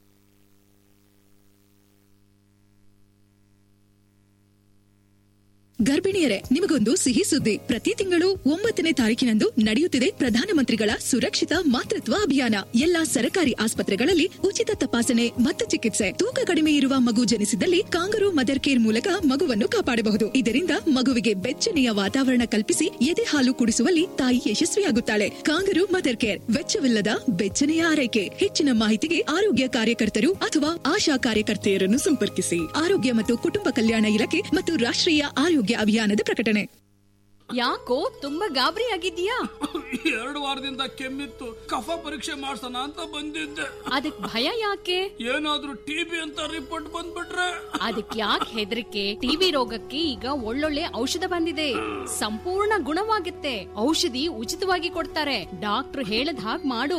ಗರ್ಭಿಣಿಯರೇ ನಿಮಗೊಂದು ಸಿಹಿ ಸುದ್ದಿ ಪ್ರತಿ ತಿಂಗಳು ಒಂಬತ್ತನೇ ತಾರೀಕಿನಂದು ನಡೆಯುತ್ತಿದೆ ಪ್ರಧಾನಮಂತ್ರಿಗಳ ಸುರಕ್ಷಿತ ಮಾತೃತ್ವ ಅಭಿಯಾನ ಎಲ್ಲಾ ಸರ್ಕಾರಿ ಆಸ್ಪತ್ರೆಗಳಲ್ಲಿ ಉಚಿತ ತಪಾಸಣೆ ಮತ್ತು ಚಿಕಿತ್ಸೆ ತೂಕ ಕಡಿಮೆ ಇರುವ ಮಗು ಜನಿಸಿದಲ್ಲಿ ಕಾಂಗರು ಮದರ್ ಕೇರ್ ಮೂಲಕ ಮಗುವನ್ನು ಕಾಪಾಡಬಹುದು ಇದರಿಂದ ಮಗುವಿಗೆ ಬೆಚ್ಚನೆಯ ವಾತಾವರಣ ಕಲ್ಪಿಸಿ ಎದೆ ಹಾಲು ಕುಡಿಸುವಲ್ಲಿ ತಾಯಿ ಯಶಸ್ವಿಯಾಗುತ್ತಾಳೆ ಕಾಂಗರು ಮದರ್ ಕೇರ್ ವೆಚ್ಚವಿಲ್ಲದ ಬೆಚ್ಚನೆಯ ಆರೈಕೆ ಹೆಚ್ಚಿನ ಮಾಹಿತಿಗೆ ಆರೋಗ್ಯ ಕಾರ್ಯಕರ್ತರು ಅಥವಾ ಆಶಾ ಕಾರ್ಯಕರ್ತೆಯರನ್ನು ಸಂಪರ್ಕಿಸಿ ಆರೋಗ್ಯ ಮತ್ತು ಕುಟುಂಬ ಕಲ್ಯಾಣ ಇಲಾಖೆ ಮತ್ತು ರಾಷ್ಟ್ರೀಯ ಆರೋಗ್ಯ ಅಭಿಯಾನದ ಪ್ರಕಟಣೆ ಯಾಕೋ ತುಂಬಾ ಗಾಬರಿ ಆಗಿದ್ಯಾ ಎರಡು ವಾರದಿಂದ ಕೆಮ್ಮಿತ್ತು ಕಫ ಪರೀಕ್ಷೆ ಮಾಡ್ಸೋಣ ಅಂತ ಬಂದಿದ್ದೆ ಅದಕ್ ಭಯ ಯಾಕೆ ಏನಾದ್ರೂ ಟಿಬಿ ಅಂತ ರಿಪೋರ್ಟ್ ಬಂದ್ಬಿಟ್ರೆ ಅದಕ್ ಯಾಕೆ ಹೆದರಿಕೆ ಟಿಬಿ ರೋಗಕ್ಕೆ ಈಗ ಒಳ್ಳೊಳ್ಳೆ ಔಷಧ ಬಂದಿದೆ ಸಂಪೂರ್ಣ ಗುಣವಾಗುತ್ತೆ ಔಷಧಿ ಉಚಿತವಾಗಿ ಕೊಡ್ತಾರೆ ಡಾಕ್ಟರ್ ಹೇಳದ್ ಹಾಗ್ ಮಾಡು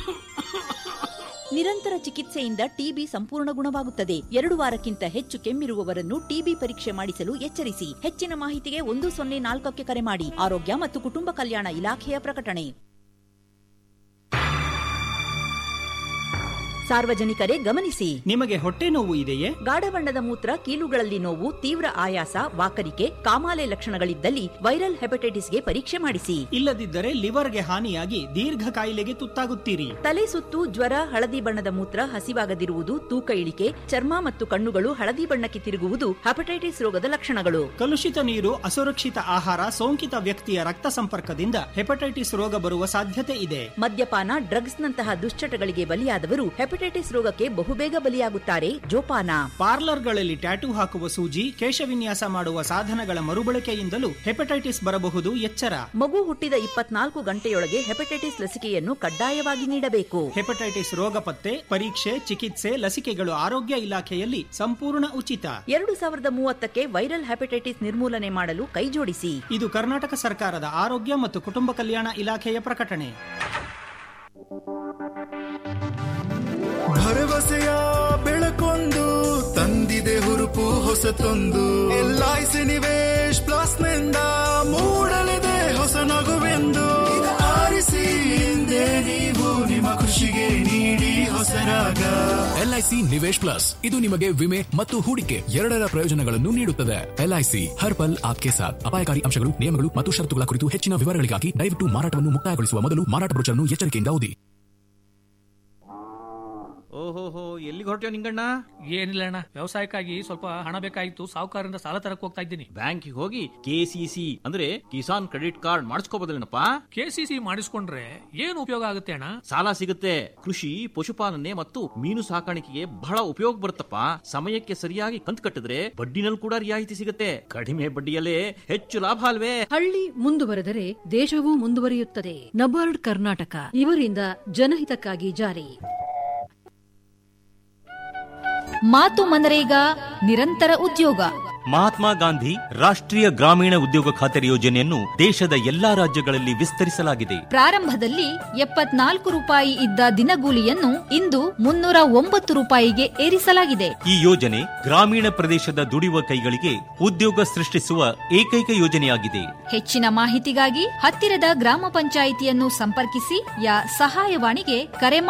ನಿರಂತರ ಚಿಕಿತ್ಸೆಯಿಂದ ಟಿಬಿ ಸಂಪೂರ್ಣ ಗುಣವಾಗುತ್ತದೆ ಎರಡು ವಾರಕ್ಕಿಂತ ಹೆಚ್ಚು ಕೆಮ್ಮಿರುವವರನ್ನು ಟಿಬಿ ಪರೀಕ್ಷೆ ಮಾಡಿಸಲು ಎಚ್ಚರಿಸಿ ಹೆಚ್ಚಿನ ಮಾಹಿತಿಗೆ ಒಂದು ಸೊನ್ನೆ ನಾಲ್ಕಕ್ಕೆ ಕರೆ ಮಾಡಿ ಆರೋಗ್ಯ ಮತ್ತು ಕುಟುಂಬ ಕಲ್ಯಾಣ ಇಲಾಖೆಯ ಪ್ರಕಟಣೆ ಸಾರ್ವಜನಿಕರೇ ಗಮನಿಸಿ ನಿಮಗೆ ಹೊಟ್ಟೆ ನೋವು ಇದೆಯೇ ಗಾಢ ಬಣ್ಣದ ಮೂತ್ರ ಕೀಲುಗಳಲ್ಲಿ ನೋವು ತೀವ್ರ ಆಯಾಸ ವಾಕರಿಕೆ ಕಾಮಾಲೆ ಲಕ್ಷಣಗಳಿದ್ದಲ್ಲಿ ವೈರಲ್ ಹೆಪಟೈಟಿಸ್ಗೆ ಪರೀಕ್ಷೆ ಮಾಡಿಸಿ ಇಲ್ಲದಿದ್ದರೆ ಲಿವರ್ಗೆ ಹಾನಿಯಾಗಿ ದೀರ್ಘ ಕಾಯಿಲೆಗೆ ತುತ್ತಾಗುತ್ತೀರಿ ತಲೆ ಸುತ್ತು ಜ್ವರ ಹಳದಿ ಬಣ್ಣದ ಮೂತ್ರ ಹಸಿವಾಗದಿರುವುದು ತೂಕ ಇಳಿಕೆ ಚರ್ಮ ಮತ್ತು ಕಣ್ಣುಗಳು ಹಳದಿ ಬಣ್ಣಕ್ಕೆ ತಿರುಗುವುದು ಹೆಪಟೈಟಿಸ್ ರೋಗದ ಲಕ್ಷಣಗಳು ಕಲುಷಿತ ನೀರು ಅಸುರಕ್ಷಿತ ಆಹಾರ ಸೋಂಕಿತ ವ್ಯಕ್ತಿಯ ರಕ್ತ ಸಂಪರ್ಕದಿಂದ ಹೆಪಟೈಟಿಸ್ ರೋಗ ಬರುವ ಸಾಧ್ಯತೆ ಇದೆ ಮದ್ಯಪಾನ ಡ್ರಗ್ಸ್ನಂತಹ ದುಶ್ಚಟಗಳಿಗೆ ಬಲಿಯಾದವರು ಹೆಪಟೈಟಿಸ್ ರೋಗಕ್ಕೆ ಬಹುಬೇಗ ಬಲಿಯಾಗುತ್ತಾರೆ ಜೋಪಾನ ಪಾರ್ಲರ್ಗಳಲ್ಲಿ ಟ್ಯಾಟೂ ಹಾಕುವ ಸೂಜಿ ಕೇಶವಿನ್ಯಾಸ ಮಾಡುವ ಸಾಧನಗಳ ಮರುಬಳಕೆಯಿಂದಲೂ ಹೆಪಟೈಟಿಸ್ ಬರಬಹುದು ಎಚ್ಚರ ಮಗು ಹುಟ್ಟಿದ ಇಪ್ಪತ್ನಾಲ್ಕು ಗಂಟೆಯೊಳಗೆ ಹೆಪಟೈಟಿಸ್ ಲಸಿಕೆಯನ್ನು ಕಡ್ಡಾಯವಾಗಿ ನೀಡಬೇಕು ಹೆಪಟೈಟಿಸ್ ರೋಗ ಪತ್ತೆ ಪರೀಕ್ಷೆ ಚಿಕಿತ್ಸೆ ಲಸಿಕೆಗಳು ಆರೋಗ್ಯ ಇಲಾಖೆಯಲ್ಲಿ ಸಂಪೂರ್ಣ ಉಚಿತ ಎರಡು ಸಾವಿರದ ಮೂವತ್ತಕ್ಕೆ ವೈರಲ್ ಹೆಪಟೈಟಿಸ್ ನಿರ್ಮೂಲನೆ ಮಾಡಲು ಕೈಜೋಡಿಸಿ ಇದು ಕರ್ನಾಟಕ ಸರ್ಕಾರದ ಆರೋಗ್ಯ ಮತ್ತು ಕುಟುಂಬ ಕಲ್ಯಾಣ ಇಲಾಖೆಯ ಪ್ರಕಟಣೆ ಭರವಸೆಯ ಬೆಳಕೊಂದು ತಂದಿದೆ ಹುರುಪು ಹೊಸತೊಂದು ಎಲ್ಐಸಿ ನಿವೇಶ್ ಪ್ಲಸ್ ನಿಂದ ಮೂಡಲಿದೆ ಹೊಸ ನಗುವೆಂದು ಆರಿಸಿ ಹಿಂದೆ ನೀವು ನಿಮ್ಮ ಖುಷಿಗೆ ನೀಡಿ ಹೊಸರಾಗ ಎಲ್ ಎಲ್ಐಸಿ ನಿವೇಶ್ ಪ್ಲಸ್ ಇದು ನಿಮಗೆ ವಿಮೆ ಮತ್ತು ಹೂಡಿಕೆ ಎರಡರ ಪ್ರಯೋಜನಗಳನ್ನು ನೀಡುತ್ತದೆ ಎಲ್ಐಸಿ ಹರ್ ಪಲ್ ಆಪ್ಕೆ ಸಾಥ್ ಅಪಾಯಕಾರಿ ಅಂಶಗಳು ನಿಯಮಗಳು ಮತ್ತು ಷರತ್ತುಗಳ ಕುರಿತು ಹೆಚ್ಚಿನ ವಿವರಗಳಿಗಾಗಿ ದಯವಿಟ್ಟು ಮಾರಾಟವನ್ನು ಮುಕ್ತಾಯಗೊಳಿಸುವ ಮೊದಲು ಮಾರಾಟ ಬ್ರೋಚರ್ನ್ನು ಎಚ್ಚರಿಕೆಯಿಂದ ಓದಿ ಓಹೋಹೋ ಎಲ್ಲಿಗೆ ಹೊರಟ್ಯೋ ನಿಂಗಣ್ಣ ಏನಿಲ್ಲ ಅಣ್ಣ ವ್ಯವಸಾಯಕ್ಕಾಗಿ ಸ್ವಲ್ಪ ಹಣ ಬೇಕಾಗಿತ್ತು ಸಾಹುಕಾರರಿಂದ ಸಾಲ ತರಕ್ ಹೋಗ್ತಾ ಇದ್ದೀನಿ ಬ್ಯಾಂಕಿಗೆ ಹೋಗಿ ಕೆಸಿಸಿ ಅಂದ್ರೆ ಕಿಸಾನ್ ಕ್ರೆಡಿಟ್ ಕಾರ್ಡ್ ಮಾಡಿಸ್ಕೋಬೋದಲ್ಲೇನಪ್ಪ ಕೆಸಿಸಿ ಮಾಡಿಸ್ಕೊಂಡ್ರೆ ಏನು ಉಪಯೋಗ ಆಗುತ್ತೆ ಅಣ್ಣ ಸಾಲ ಸಿಗುತ್ತೆ ಕೃಷಿ ಪಶುಪಾಲನೆ ಮತ್ತು ಮೀನು ಸಾಕಾಣಿಕೆಗೆ ಬಹಳ ಉಪಯೋಗ ಬರುತ್ತಪ್ಪ ಸಮಯಕ್ಕೆ ಸರಿಯಾಗಿ ಕಂತು ಕಟ್ಟಿದ್ರೆ ಬಡ್ಡಿನಲ್ಲಿ ಕೂಡ ರಿಯಾಯಿತಿ ಸಿಗುತ್ತೆ ಕಡಿಮೆ ಬಡ್ಡಿಯಲ್ಲೇ ಹೆಚ್ಚು ಲಾಭ ಅಲ್ವೇ ಹಳ್ಳಿ ಮುಂದುವರೆದರೆ ದೇಶವೂ ಮುಂದುವರಿಯುತ್ತದೆ ನಬಾರ್ಡ್ ಕರ್ನಾಟಕ ಇವರಿಂದ ಜನಹಿತಕ್ಕಾಗಿ ಜಾರಿ ಮಾತು ಮನರೇಗಾ ನಿರಂತರ ಉದ್ಯೋಗ ಮಹಾತ್ಮ ಗಾಂಧಿ ರಾಷ್ಟ್ರೀಯ ಗ್ರಾಮೀಣ ಉದ್ಯೋಗ ಖಾತರಿ ಯೋಜನೆಯನ್ನು ದೇಶದ ಎಲ್ಲಾ ರಾಜ್ಯಗಳಲ್ಲಿ ವಿಸ್ತರಿಸಲಾಗಿದೆ ಪ್ರಾರಂಭದಲ್ಲಿ ಎಪ್ಪತ್ನಾಲ್ಕು ರೂಪಾಯಿ ಇದ್ದ ದಿನಗೂಲಿಯನ್ನು ಇಂದು ಮುನ್ನೂರ ಒಂಬತ್ತು ರೂಪಾಯಿಗೆ ಏರಿಸಲಾಗಿದೆ ಈ ಯೋಜನೆ ಗ್ರಾಮೀಣ ಪ್ರದೇಶದ ದುಡಿಯುವ ಕೈಗಳಿಗೆ ಉದ್ಯೋಗ ಸೃಷ್ಟಿಸುವ ಏಕೈಕ ಯೋಜನೆಯಾಗಿದೆ ಹೆಚ್ಚಿನ ಮಾಹಿತಿಗಾಗಿ ಹತ್ತಿರದ ಗ್ರಾಮ ಪಂಚಾಯಿತಿಯನ್ನು ಸಂಪರ್ಕಿಸಿ ಯಾ ಸಹಾಯವಾಣಿಗೆ ಕರೆ